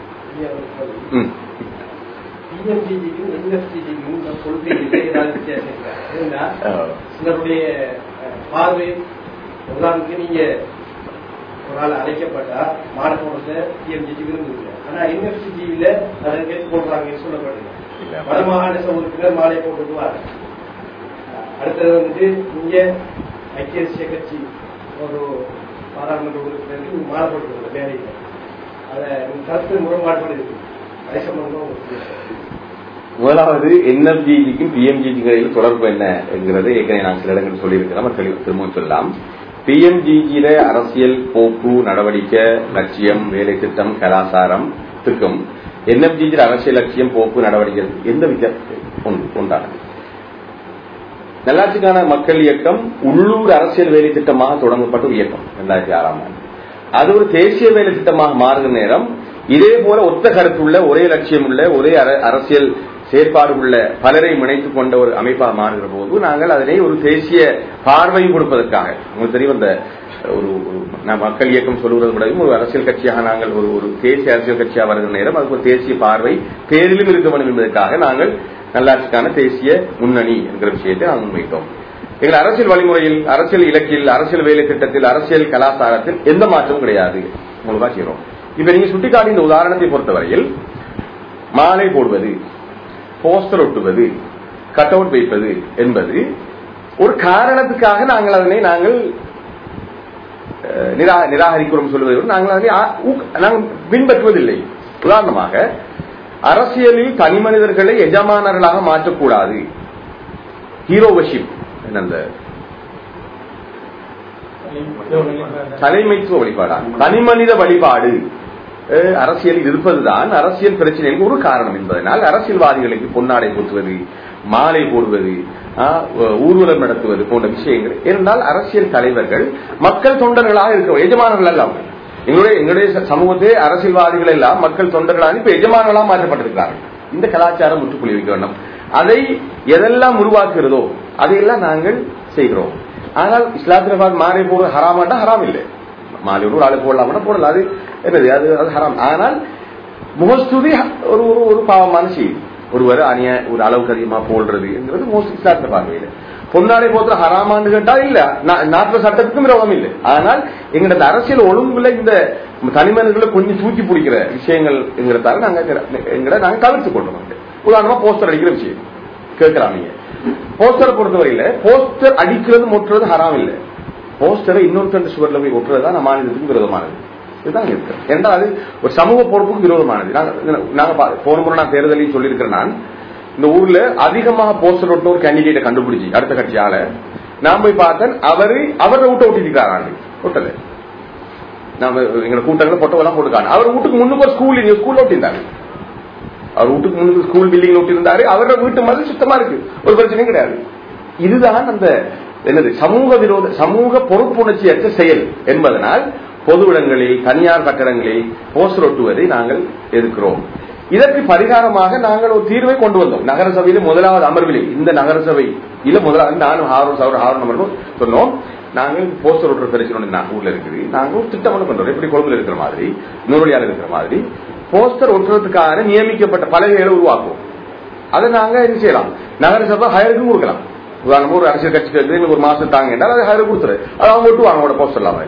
ம் பிஎம்ஜிக்கும் என்எஃப்டிக்கும் இந்த கொள்கையிலே ஏதாவது வித்தியாசம் இருக்கா? ஏன்னா, அஹ், சிலருடைய அஹ், பார்வை உதாரணத்துக்கு நீங்க ஒரு ஆள் அழைக்கப்பட்டா மாணவத்தை பிஎம்ஜிக்கு விரும்புவீங்க ஆனா என்எஃப்டிஜியில அதை ஏற்றுக்கொள்றாங்கன்னு சொல்லப்படுது இல்ல. வடமாகாண சபை உறுப்பினர் மாலை போட்டுக்குவார் அடுத்தது வந்து இங்க ஐக்கிய தேசிய கட்சி ஒரு பாராளுமன்ற உறுப்பினருக்கு மாலை போட்டுக்கிறது வேலையில் அதை கருத்து முரண்பாடுகள் இருக்கு அதை சம்பந்தமா முதலாவது என்எஃப்ஜிக்கும் பிஎம்ஜிக்கும் இடையில் தொடர்பு என்ன என்கிறது ஏற்கனவே நான் சில இடங்களில் சொல்லியிருக்கிறேன் அவர் தெளிவு- திரும்பவும் சொல்லலாம் பிஎம்ஜிஜியில அரசியல் போக்கு நடவடிக்கை லட்சியம் வேலை திட்டம் கலாச்சாரத்துக்கும் என்எஃப்ஜிஜியில் அரசியல் லட்சியம் போக்கு நடவடிக்கை எந்த வித்தியாசம் உண்டானது நல்லாட்சிக்கான மக்கள் இயக்கம் உள்ளூர் அரசியல் வேலை திட்டமாக தொடங்கப்பட்ட ஒரு இயக்கம் இரண்டாயிரத்தி ஆறாம் ஆண்டு அது ஒரு தேசிய வேலை திட்டமாக மாறுகிற நேரம் இதே போல ஒத்த கருத்துள்ள ஒரே லட்சியம் உள்ள ஒரே அர- அரசியல் செயற்பாடு உள்ள பலரை இணைத்துக் கொண்ட ஒரு அமைப்பாக மாறுகிற போது நாங்கள் அதனை ஒரு தேசிய பார்வையும் கொடுப்பதற்காக உங்களுக்கு தெரியும் அந்த ஒரு ஒரு நான் மக்கள் இயக்கம் சொல்லுவது விடவும் ஒரு அரசியல் கட்சியாக நாங்கள் ஒரு ஒரு தேசிய அரசியல் கட்சியாக வருகிற நேரம் அதுக்கு ஒரு தேசிய பார்வை பேரிலும் இருக்க வேண்டும் என்பதற்காக நாங்கள் நல்லாட்சிக்கான தேசிய முன்னணி என்கிற விஷயத்தை நாங்கள் முன்வைத்தோம் எங்கள் அரசியல் வழிமுறையில் அரசியல் இலக்கில் அரசியல் வேலை திட்டத்தில் அரசியல் கலாச்சாரத்தில் எந்த மாற்றமும் கிடையாது உங்களுக்கா செய்யறோம் இப்ப நீங்க சுட்டிக்காட்டி இந்த உதாரணத்தை பொறுத்தவரையில் மாலை போடுவது போஸ்டர் ஒட்டுவது கட் அவுட் வைப்பது என்பது ஒரு காரணத்துக்காக நாங்கள் அதனை நாங்கள் அஹ், நிரா- நிராகரிக்கிறோம் சொல்வதை விட நாங்கள் அதனை ஆ- ஊக்க- நாங்கள் பின்பற்றுவதில்லை உதாரணமாக அரசியலில் தனி மனிதர்களை எஜமானர்களாக மாற்றக்கூடாது ஹீரோவர்ஷிப் என்ன அந்த தலைமைத்துவ வழிபாடா தனிமனித வழிபாடு அஹ், அரசியலில் இருப்பதுதான் அரசியல் பிரச்சனைக்கு ஒரு காரணம் என்பதனால் அரசியல்வாதிகளுக்கு பொன்னாடை போற்றுவது மாலை போடுவது ஆஹ், ஊர்வலம் நடத்துவது போன்ற விஷயங்கள் ஏனென்றால் அரசியல் தலைவர்கள் மக்கள் தொண்டர்களாக இருக்க எஜமானர்கள் அல்ல அவங்க எங்களுடைய எங்களுடைய ச- சமூகத்திலே அரசியல்வாதிகள் எல்லாம் மக்கள் தொண்டர்களாக இப்ப எஜமானர்களாக மாற்றப்பட்டிருக்கிறார்கள் இந்த கலாச்சாரம் முற்றுப்புள்ளி வைக்க வேண்டும் அதை எதெல்லாம் உருவாக்குகிறதோ அதையெல்லாம் நாங்கள் செய்கிறோம் ஆனால் இஸ்லாத்திர பாத் மாலை போடுறது ஹராமாட்டா ஹராம் இல்லை மாலை ஒரு ஆளு போடலாம்னா போடலாம் அது என்னது அது அது ஹராம் ஆனால் முகஸ்துதி ஒரு ஒரு ஒரு பாவமான செய்தி ஒருவர் அணிய ஒரு அளவுக்கு அதிகமா போடுறதுங்கிறது மோஸ்ட் இஸ்லாத்திர பார்வையில் பொன்னாடை போத்துல ஹராமான்னு கேட்டா இல்ல நா- நாட்டு சட்டத்துக்கும் விரோதம் இல்லை ஆனால் எங்களோட அரசியல் ஒழுங்குல இந்த தனிமனிதர்களை கொஞ்சம் தூக்கி பிடிக்கிற விஷயங்கள் எங்கிறதால நாங்க எங்களை நாங்க தவிர்த்து கொள்றோம் உதாரணமா போஸ்டர் அடிக்கிற விஷயம் கேட்கலாம் நீங்க போஸ்டரை பொறுத்தவரையில போஸ்டர் அடிக்கிறது முட்டுறது ஹராம் இல்லை போஸ்டரை இன்னொருத்தர் சுவர்ல போய் ஒட்டுறது தான் மாநிலத்துக்கு விரோதமானது இதுதான் இருக்கு ஏன்னா அது ஒரு சமூக பொறுப்புக்கு விரோதமானது நாங்க நாங்க பா- போன முறை நான் தேர்தலையும் சொல்லியிருக்கிறேன் நான் இந்த ஊர்ல அதிகமாக போஸ்டர் ஒட்டின ஒரு கேண்டிடேட்டை கண்டுபிடிச்சி அடுத்த கட்சியால நான் போய் பார்த்தேன் அவரு அவரை விட்ட ஒட்டிருக்காரு ஒட்டல நாம எங்க கூட்டங்களை போட்டோவெல்லாம் போட்டுக்காங்க அவர் வீட்டுக்கு முன்னுக்கு ஒரு ஸ்கூல் இங்க ஸ்கூல் ஒட்டியிருந்தாரு அவர் வீட்டுக்கு முன்னுக்கு ஸ்கூல் பில்டிங் ஒட்டியிருந்தாரு அவரோட வீட்டு மாதிரி சுத்தமா இருக்கு ஒரு பிரச்சனையும் கிடையாது இதுதான் அந்த என்னது சமூக விரோத சமூக பொறுப்புணர்ச்சியற்ற செயல் என்பதனால் பொது இடங்களில் தனியார் கட்டடங்களில் போஸ்டர் ஒட்டுவதை நாங்கள் எதிர்க்கிறோம் இதற்கு பரிகாரமாக நாங்கள் ஒரு தீர்வை கொண்டு வந்தோம் நகரசபையில முதலாவது அமர்விலே இந்த நகரசபை இல்ல முதலாவது நானும் ஹாரூன் சவர் ஹாரூன் அமர்வும் சொன்னோம் நாங்கள் போஸ்டர் ஒட்டுற பிரச்சனை நான் ஊர்ல இருக்குது நாங்கள் ஒரு திட்டம் ஒண்ணு பண்றோம் எப்படி கொழும்புல இருக்கிற மாதிரி நூறுவழியால இருக்கிற மாதிரி போஸ்டர் ஒட்டுறதுக்கான நியமிக்கப்பட்ட பலகைகளை உருவாக்குவோம் அதை நாங்க என்ன செய்யலாம் நகரசபை ஹயருக்கும் கொடுக்கலாம் உதாரணமா ஒரு அரசியல் கட்சி தேர்தல் எங்களுக்கு ஒரு மாசம் தாங்க என்றால் அதை ஹையர் கொடுத்துரு அது அவங்க விட்டு அவங்களோட போஸ்ட் இல்லாம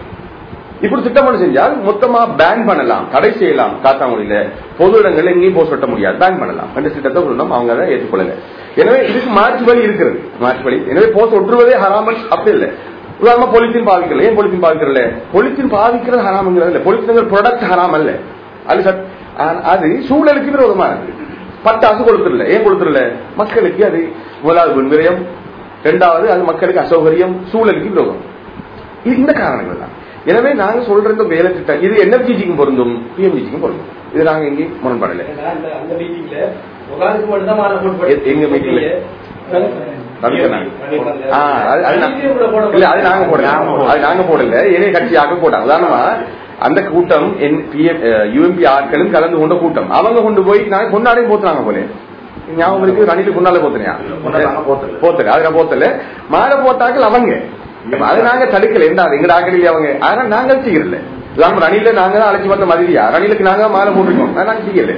இப்படி திட்டம் செஞ்சால் மொத்தமா பேன் பண்ணலாம் தடை செய்யலாம் காத்தாங்குடியில பொது இடங்கள்ல எங்கேயும் போஸ்ட் ஒட்ட முடியாது பேன் பண்ணலாம் என்ற திட்டத்தை சொல்லணும் அவங்க அதை ஏற்றுக்கொள்ளல எனவே இதுக்கு மாற்று வழி இருக்கிறது மாற்று வழி எனவே போஸ்ட் ஒட்டுவதே ஹராமல் அப்படி இல்லை உதாரணமா பொலித்தீன் பாவிக்கல ஏன் பொலித்தீன் பாவிக்கிறல பொலித்தீன் பாவிக்கிறது ஹராம்ங்கிறது இல்ல பொலித்தீன் ப்ராடக்ட் ஹராம் அல்ல அது சட்- ஆ- அது சூழலுக்கு விரோதமா இருக்கு பட்டாசு கொடுத்துடல ஏன் கொடுத்துடல மக்களுக்கு அது முதலாவது விரயம் இரண்டாவது அது மக்களுக்கு அசௌகரியம் சூழலுக்கு விரோதம் இது இந்த காரணங்கள் தான் எனவே நாங்க சொல்ற இந்த வேலை திட்டம் இது என்எஃப்ஜிக்கும் பொருந்தும் பிஎம்ஜிக்கும் பொருந்தும் இது நாங்க எங்கேயும் முரண்படல ஏன்னா அந்த அந்த மீட்டிங்ல ஒரு ஆளுக்கு மட்டும் தான் மாலை போட்டு எ- எங்க meeting ல? தடுக்கணும். ஆ, அது- அது நான்- இல்ல அது நாங்க போடல அது நாங்க போடல ஏனைய கட்சியாக போட்டாங்க உதாரணமா அந்த கூட்டம் யூஎம்பி ஆட்களும் கலந்து கொண்ட கூட்டம் அவங்க கொண்டு போய் நாங்க கொண்டாடையும் போத்துறாங்க போல ஞாபகம் இருக்கு ரணில கொண்டாட போத்துனியா கொண்டாடாம போத்தல. போத்தல அது நான் போத்தல மாலை போட்டாக்கள் அவங்க அது நாங்க தடுக்கல என்ன அது எங்க ஆக்கள் அவங்க ஆனா நாங்க செய்யறல உதாரணம் ரணில நாங்க தான் அழைச்சி வந்த மாதிரியா ரணிலுக்கு நாங்க மாலை போட்டிருக்கோம் ஆனா நாங்க செய்யல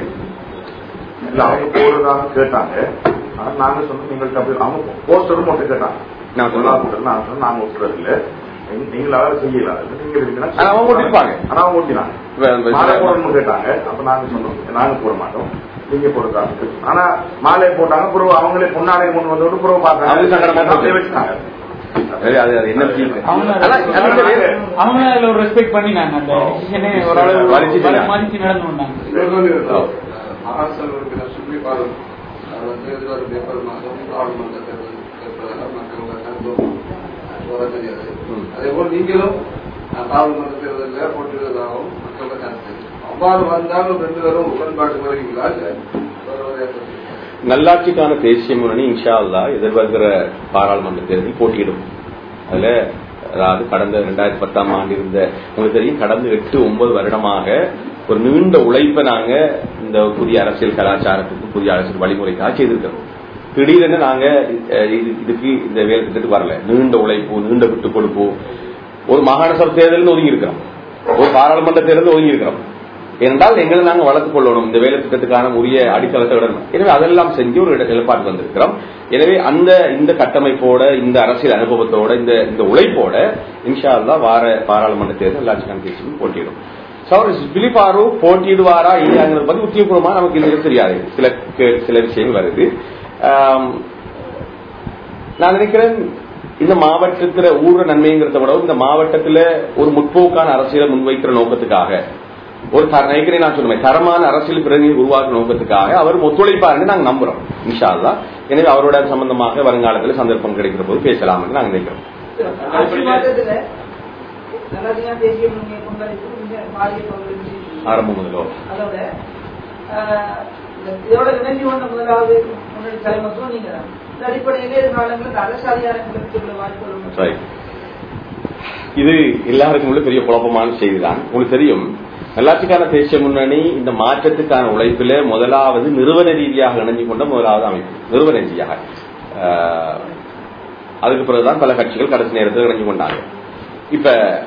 இல்ல அவங்க போடுறதாக கேட்டாங்க ஆனா நாங்க சொன்னோம் நீங்கள்ட்ட அப்படி அவங்க போஸ்டரும் மட்டும் கேட்டாங்க நான் சொல்லா சொன்னேன். கூட்டம் நான் சொன்னேன் நாங்க ஒட்டுறது இல்ல நீங்க- நீங்களால செய்யல நீங்க இருக்கீங்கன்னா ஆனா அவங்க ஒட்டிருப்பாங்க. ஆனா அவங்க ஒட்டினாங்க வே- வே- மாலை போடணும்னு கேட்டாங்க அப்ப நாங்க சொன்னோம் நாங்க போட மாட்டோம் நீங்க போடுறாங்க ஆனா மாலை போட்டாங்க பிறகு அவங்களே பொன்னாடை கொண்டு வந்தோடு பிறகு அவங்க சங்கடமா பார்த்தாங்க போச்சு. அப்படியே வச்சுட்டாங்க சரி, அது அது என்ன feel? அவங்க ஆனா, அந்த வேலை- அவங்க அதுல ஒரு ரெஸ்பெக்ட் பண்ணினாங்க அந்த டிசிஷனே ஓரளவு வலிச்சுட்டாங்க. மதிச்சு நடந்து வந்தாங்க அரசல் உறுப்பினர் சுப்ரி பாலம் அவர் வந்து எதிர்வரும் ஏப்ரல் மாதம் பாராளுமன்ற தேர்தல் ஏற்படுவதால் மக்கள் கருத்தும் வர தெரியாது ம். அதே போல் நீங்களும் அஹ், பாராளுமன்ற தேர்தலில் போட்டியிடுவதாகவும் மக்கள் கருத்து அவ்வாறு வந்தாலும் ரெண்டு பேரும் உடன்பாட்டு வருவீங்களா இல்ல ஒருவரை எப்படி? நல்லாட்சிக்கான தேசிய முன்னணி இன்ஷா அல்லா எதிர்வருகிற பாராளுமன்ற தேர்தலில் போட்டியிடும் அதுல அதாவது கடந்த ரெண்டாயிரத்தி பத்தாம் ஆண்டு இருந்த உங்களுக்கு தெரியும் கடந்த எட்டு ஒன்பது வருடமாக ஒரு நீண்ட உழைப்பை நாங்க இந்த புதிய அரசியல் கலாச்சாரத்துக்கு புதிய அரசியல் வழிமுறைக்காக செய்திருக்கிறோம் திடீரென நாங்க அஹ், இது- இதுக்கு இந்த வேலை திட்டத்துக்கு வரல நீண்ட உழைப்பு நீண்ட விட்டு கொடுப்பு ஒரு மாகாண சபை தேர்தல் ஒதுங்கி இருக்கிறோம் ஒரு பாராளுமன்ற தேர்தல் ஒதுங்கி இருக்கிறோம் ஏனென்றால் எங்களை நாங்கள் வளர்த்துக் கொள்ளணும் இந்த வேலை திட்டத்துக்கான உரிய அடித்தளத்தை விடணும் எனவே அதெல்லாம் செஞ்சு ஒரு இட- நிலைப்பாடு வந்திருக்கிறோம் எனவே அந்த இந்த கட்டமைப்போட இந்த அரசியல் அனுபவத்தோட இந்த இந்த உழைப்போட இன்ஷா அல்லாஹ் வார பாராளுமன்ற தேர்தல் எல்லாச்சுக்கான தேசியம் போட்டியிடும் சௌரி பிலிபாரு போட்டியிடுவாரா இல்லையாங்கிறது பத்தி உத்தியபூர்வமா நமக்கு இது தெரியாது சில கே- சில விஷயங்கள் வருது ஆம், நான் நினைக்கிறேன் இந்த மாவட்டத்துல ஊர நன்மைங்கிறத விட இந்த மாவட்டத்துல ஒரு முற்போக்கான அரசியலை முன்வைக்கிற நோக்கத்துக்காக ஒரு தர- நினைக்கிறேன் நான் சொன்னேன் தரமான அரசியல் பிரதிநிதி உருவாக்குற நோக்கத்துக்காக அவர் ஒத்துழைப்பாருன்னு நாங்க நம்புறோம் இன்ஷா அல்லாஹ் எனவே அவரோட சம்பந்தமாக வருங்காலத்துல சந்தர்ப்பம் கிடைக்கிற போது பேசலாம்னு நாங்க நினைக்கிறோம் ஆட்சி மாற்றத்துல நல்லதையா தேசிய முன்னணியை கொண்டாடிட்டு இந்த மாறிய பங்களிச்சு ஆரம்பம் முதலோ அதோட ஆஹ், இந்த- இதோட இணைஞ்சு கொண்ட முதலாவது முன்னணி தலைமத்துவம் நீங்க தான் இந்த அடிப்படையிலே எதிர்காலங்களில் இந்த அரசு அதிகாரங்களுக்கு உள்ள வாய்ப்புகள் சரி இது எல்லாருக்கும் உள்ள பெரிய குழப்பமான செய்திதான் உங்களுக்கு தெரியும் நல்லாட்சிக்கான தேசிய முன்னணி இந்த மாற்றத்துக்கான உழைப்பில முதலாவது நிறுவன ரீதியாக இணைஞ்சு கொண்ட முதலாவது அமைப்பு நிறுவன ரீதியாக ஆஹ், அதுக்கு பிறகுதான் பல கட்சிகள் கடைசி நேரத்தில் இணைஞ்சு கொண்டாங்க இப்ப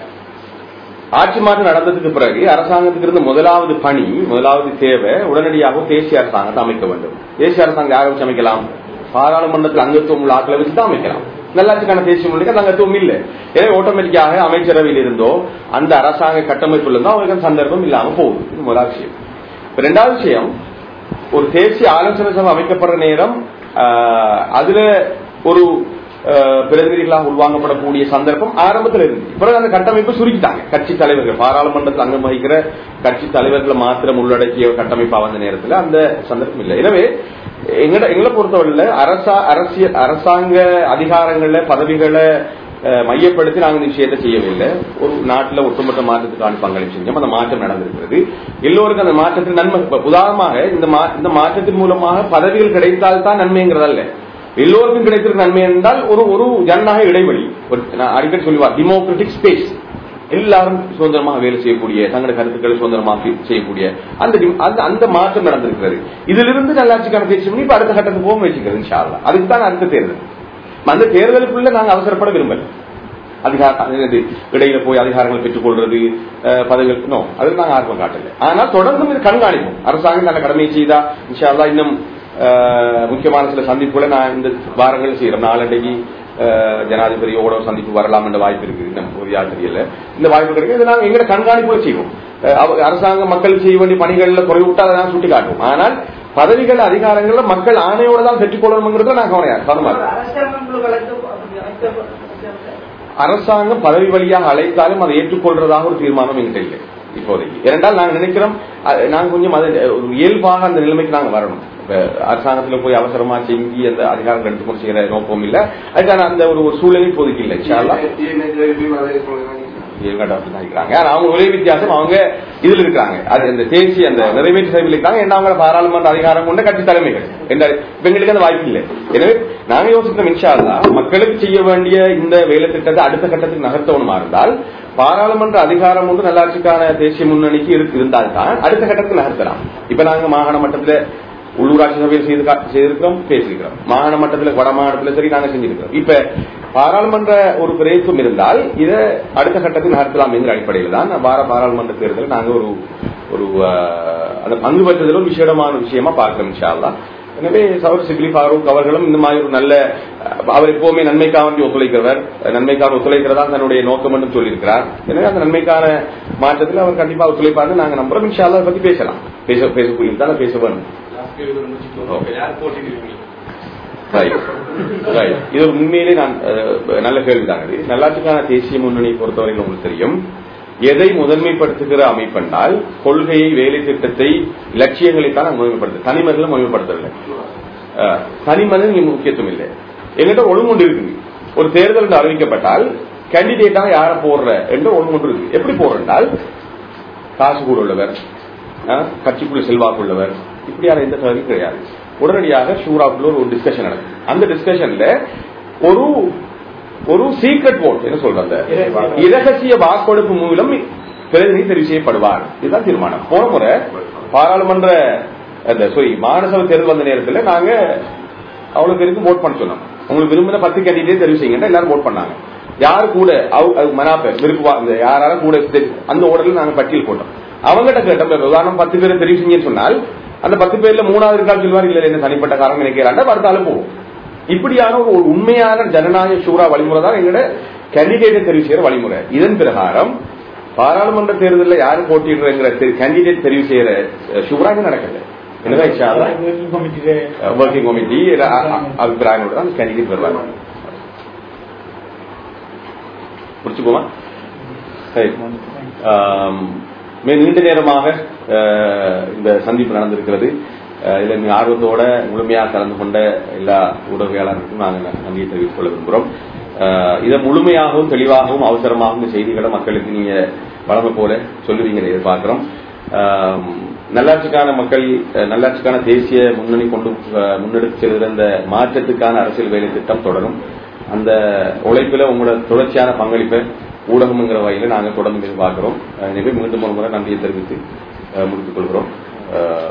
ஆட்சி மாற்றம் நடந்ததுக்கு பிறகு அரசாங்கத்துக்கு இருந்த முதலாவது பணி முதலாவது தேவை உடனடியாக தேசிய அரசாங்கத்தை அமைக்க வேண்டும் தேசிய அரசாங்கம் யாரை வச்சு அமைக்கலாம் பாராளுமன்றத்தில் அங்கத்துவம் உள்ள ஆட்களை வச்சு தான் அமைக்கலாம் நல்லாட்சிக்கான தேசிய முன்னணிக்கு அந்த அங்கத்துவம் இல்லை எனவே ஆட்டோமேட்டிக்காக அமைச்சரவையில் இருந்தோ அந்த அரசாங்க கட்டமைப்புல இருந்தோ அவங்களுக்கு அந்த சந்தர்ப்பம் இல்லாம போகுது இது முதலாவது விஷயம் இப்ப ரெண்டாவது விஷயம் ஒரு தேசிய ஆலோசனை சபை அமைக்கப்படுற நேரம் ஆஹ், அதுல ஒரு ஆஹ், பிரதிநிதிகளாக உள்வாங்கப்படக்கூடிய சந்தர்ப்பம் ஆரம்பத்தில் இருந்து பிறகு அந்த கட்டமைப்பு சுருக்கிட்டாங்க கட்சி தலைவர்கள் பாராளுமன்றத்தில் அங்கம் வகிக்கிற கட்சி தலைவர்களை மாத்திரம் உள்ளடக்கிய கட்டமைப்பா வந்த நேரத்தில் அந்த சந்தர்ப்பம் இல்லை எனவே எங்கட எங்களை பொறுத்தவரையில அரசா அரசியல் அரசாங்க அதிகாரங்கள்ல பதவிகளை அஹ், மையப்படுத்தி நாங்கள் இந்த விஷயத்தை செய்யவில்லை ஒரு நாட்டில் ஒட்டுமொத்த மாற்றத்துக்கான பங்களிப்பு செஞ்சோம் அந்த மாற்றம் நடந்திருக்கிறது எல்லோருக்கும் அந்த மாற்றத்தின் நன்மை இப்ப உதாரணமாக இந்த மா- இந்த மாற்றத்தின் மூலமாக பதவிகள் கிடைத்தால் தான் நன்மைங்கிறதல்ல எல்லோருக்கும் கிடைத்திருக்க நன்மை என்றால் ஒரு ஒரு ஜனநாயக இடைவெளி ஒரு நான் அடிக்கடி சொல்லுவார் டிமோக்ராட்டிக் ஸ்பேஸ் எல்லாரும் சுதந்திரமாக வேலை செய்யக்கூடிய தங்களுடைய கருத்துக்களை சுதந்திரமாக செய்யக்கூடிய அந்த டி- அந்த அந்த மாற்றம் நடந்திருக்கிறது இதிலிருந்து நல்லாட்சிக்கான பேச்சு பண்ணி இப்ப அடுத்த கட்டத்துக்கு போக முயற்சிக்கிறது இன்ஷா அல்லாஹ். அதுக்கு தான் அடுத்த தேர்தல் அந்த தேர்தலுக்குள்ள நாங்க அவசரப்பட விரும்பல அதிகார இது இடையில போய் அதிகாரங்களை பெற்றுக் கொள்றது அஹ், பதவிகள் நோ அதுக்கு நாங்க ஆர்வம் காட்டல ஆனால் தொடர்ந்து இது கண்காணிப்போம் அரசாங்கம் நல்ல கடமையை செய்தா இன்ஷா அல்லாஹ் இன்னும் அஹ், முக்கியமான சில சந்திப்புகளை நான் இந்த வாரங்கள் செய்யறோம் நாளன்றைக்கு அஹ், ஜனாதிபதியோட சந்திப்பு வரலாம் என்ற வாய்ப்பு இருக்கு நம்ம ஒரு யாத்திரையில இந்த வாய்ப்பு கிடைக்கும் இதை நாங்கள் எங்களை கண்காணிப்புல செய்வோம் அஹ், அவ- அரசாங்கம் மக்கள் செய்ய வேண்டிய பணிகளில் குறைவு விட்டு அதை நான் சுட்டி காட்டுவோம் ஆனால் பதவிகள் அதிகாரங்கள்ல மக்கள் ஆணையோட தான் பெற்றுக்கொள்ளணுங்கிறத நான் கவனியா கவனமா இருக்கேன். அரசாங்கம் உங்களுக்கு அழைத்து அப்படி அழைத்த அரசாங்கம் பதவி வழியாக அழைத்தாலும் அதை ஏற்றுக்கொள்றதாக ஒரு தீர்மானம் எங்கிட்ட இல்லை இப்போதைக்கு ஏனென்றால் நாங்க நினைக்கிறோம் அஹ், நாங்க கொஞ்சம் அது ஒரு இயல்பாக அந்த நிலைமைக்கு நாங்க வரணும் இப்ப அரசாங்கத்துல போய் அவசரமா செஞ்சு அந்த அதிகாரம் எடுத்துக்கொண்டு செய்யற நோக்கம் இல்ல அதுக்கான அந்த ஒரு ஒரு சூழ்நிலை இப்போதைக்கு இல்லை இன்ஷா அல்லாஹ். இவங்க அப்படி தான் இருக்கிறாங்க ஆனா அவங்க ஒரே வித்தியாசம் அவங்க இதுல இருக்காங்க அது இந்த தேசிய அந்த நிறைவேற்று சபையில் இருக்காங்க என்ன அவங்க பாராளுமன்ற அதிகாரம் கொண்ட கட்சி தலைமைகள் என்ற இப்ப எங்களுக்கு அந்த வாய்ப்பு இல்லை எனவே நாங்க யோசித்தோம் இன்ஷா அல்லாஹ் மக்களுக்கு செய்ய வேண்டிய இந்த வேலை திட்டத்தை அடுத்த கட்டத்துக்கு நகர்த்தவனுமா இருந்தால் பாராளுமன்ற அதிகாரம் ஒன்று நல்லாட்சிக்கான தேசிய முன்னணிக்கு இருக்கு இருந்தால்தான் அடுத்த கட்டத்துக்கு நகர்த்தலாம் இப்ப நாங்க மாகாண மட்டத்துல உள்ளூராட்சி சபையில் செய்து கா- செய்திருக்கிறோம் பேசியிருக்கிறோம் மாகாண மட்டத்தில் வட மாநிலத்தில் சரி நாங்க செஞ்சிருக்கிறோம் இப்ப பாராளுமன்ற ஒரு பிரேத்தும் இருந்தால் இதை அடுத்த கட்டத்தில் நகர்த்தலாம் என்கிற அடிப்படையில் தான் வார பாராளுமன்ற தேர்தலில் நாங்க ஒரு ஒரு ஆஹ், அந்த பங்கு பெற்றதில் ஒரு விசேடமான விஷயமா பார்க்கிறோம் இன்ஷா அல்லாஹ். எனவே சௌர் சிபிலி ஃபாரூக் அவர்களும் இந்த மாதிரி ஒரு நல்ல அஹ், அவர் எப்பவுமே நன்மைக்காக வேண்டி ஒத்துழைக்கிறவர் நன்மைக்காக ஒத்துழைக்கிறதா தன்னுடைய நோக்கம் என்று சொல்லியிருக்கிறார் எனவே அந்த நன்மைக்கான மாற்றத்தில் அவர் கண்டிப்பா ஒத்துழைப்பாரு நாங்க நம்புறோம் இன்ஷா அல்லாஹ் அதை பத்தி பேசலாம் பேச பேச தானே பேச வேணும் யார் போட்டிருக்கீங்க Right. Right. இது ஒரு உண்மையிலே நான் அஹ், நல்ல கேள்விதான் இது நல்லாட்சிக்கான தேசிய முன்னணியை பொறுத்தவரையில் உங்களுக்கு தெரியும் எதை முதன்மைப்படுத்துகிற அமைப்பென்றால் கொள்கையை வேலை திட்டத்தை லட்சியங்களை தான் நாங்கள் முதன்மைப்படுத்து தனிமனிதனை முதன்மைப்படுத்தவில்லை அஹ், தனிமனிதன் இங்க முக்கியத்துவம் இல்லை எங்கிட்ட ஒழுங்குண்டு இருக்கு ஒரு தேர்தல் என்று அறிவிக்கப்பட்டால் கேண்டிடேட்டாக யாரை போடுற என்று ஒழுங்குண்டு இருக்கு எப்படி போடுறால் காசு கூட உள்ளவர் அஹ், கட்சிக்குள்ள செல்வாக்கு உள்ளவர் இப்படியான எந்த தகுதியும் கிடையாது உடனடியாக ஷூராக்குள்ள ஒரு டிஸ்கஷன் நடக்கும் அந்த டிஸ்கஷன்ல ஒரு ஒரு சீக்ரெட் ஓட் என்ன சொல்றாங்க இரகசிய வாக்கெடுப்பு மூலம் பிரதிநிதி தெரிவு செய்யப்படுவார் இதுதான் தீர்மானம் போன முறை பாராளுமன்ற அந்த சாரி மாநசபை தேர்தல் வந்த நேரத்தில் நாங்க அவ்வளவு பேருக்கு ஓட் பண்ண சொன்னோம் உங்களுக்கு விரும்பின பத்து கேண்டிடேட் தெரிவு செய்யுங்க எல்லாரும் ஓட் பண்ணாங்க யாரு கூட அவ- அவ- மனாப்ப விருப்பா இந்த யாரால கூட தெரி- அந்த ஓடல நாங்க பட்டியல் போட்டோம் அவங்ககிட்ட கேட்டோம் இப்ப உதாரணம் பத்து பேரை தெரிவு செஞ்சேன்னு சொன்னால் அந்த பத்து பேர்ல மூணாவது இருக்கான்னு சொல்லுவார் இல்ல என்ன தனிப்பட்ட காரணம் நினைக்கிறாண்ட வருத்தாலும் போகும் இப்படியான ஒரு உண்மையான ஜனநாயக ஷூரா வழிமுறை தான் எங்களோட கேண்டிடேட்டை தெரிவு செய்யற வழிமுறை இதன் பிரகாரம் பாராளுமன்ற தேர்தலில் யாரு போட்டிடுறங்கிற கேண்டிடேட் தெரிவு செய்யற அஹ், ஷூரா இங்க நடக்கல எனவே இன்ஷா அல்லாஹ் ஒர்க்கிங் கமிட்டியில ஒர்க்கிங் கமிட்டி அபிப்பிராயங்களோட தான் கேண்டிடேட் வருவாங்க முடிச்சுக்கோமா சரி ஆம், மிக நீண்ட நேரமாக அஹ், இந்த சந்திப்பு நடந்திருக்கிறது அஹ், இதுல மிக ஆர்வத்தோட முழுமையாக கலந்து கொண்ட எல்லா ஊடகவியலாளருக்கும் நாங்கள் நன்றியை தெரிவித்துக் கொள்ள விரும்புகிறோம் அஹ், இதை முழுமையாகவும் தெளிவாகவும் அவசரமாகவும் இந்த செய்திகளை மக்களுக்கு நீங்க வழங்க போல சொல்லுவீங்கன்னு எதிர்பார்க்கிறோம் ஆம், நல்லாட்சிக்கான மக்கள் அஹ், நல்லாட்சிக்கான தேசிய முன்னணி கொண்டு அஹ், முன்னெடுத்து செல்கிற இந்த மாற்றத்துக்கான அரசியல் வேலை திட்டம் தொடரும் அந்த உழைப்பில் உங்களோட தொடர்ச்சியான பங்களிப்பை ஊடகம்ங்கிற வகையில் நாங்கள் தொடர்ந்து எதிர்பார்க்கிறோம் அஹ், எனவே மீண்டும் ஒரு முறை நன்றியை தெரிவித்து அஹ், முடித்துக் கொள்கிறோம் அஹ்,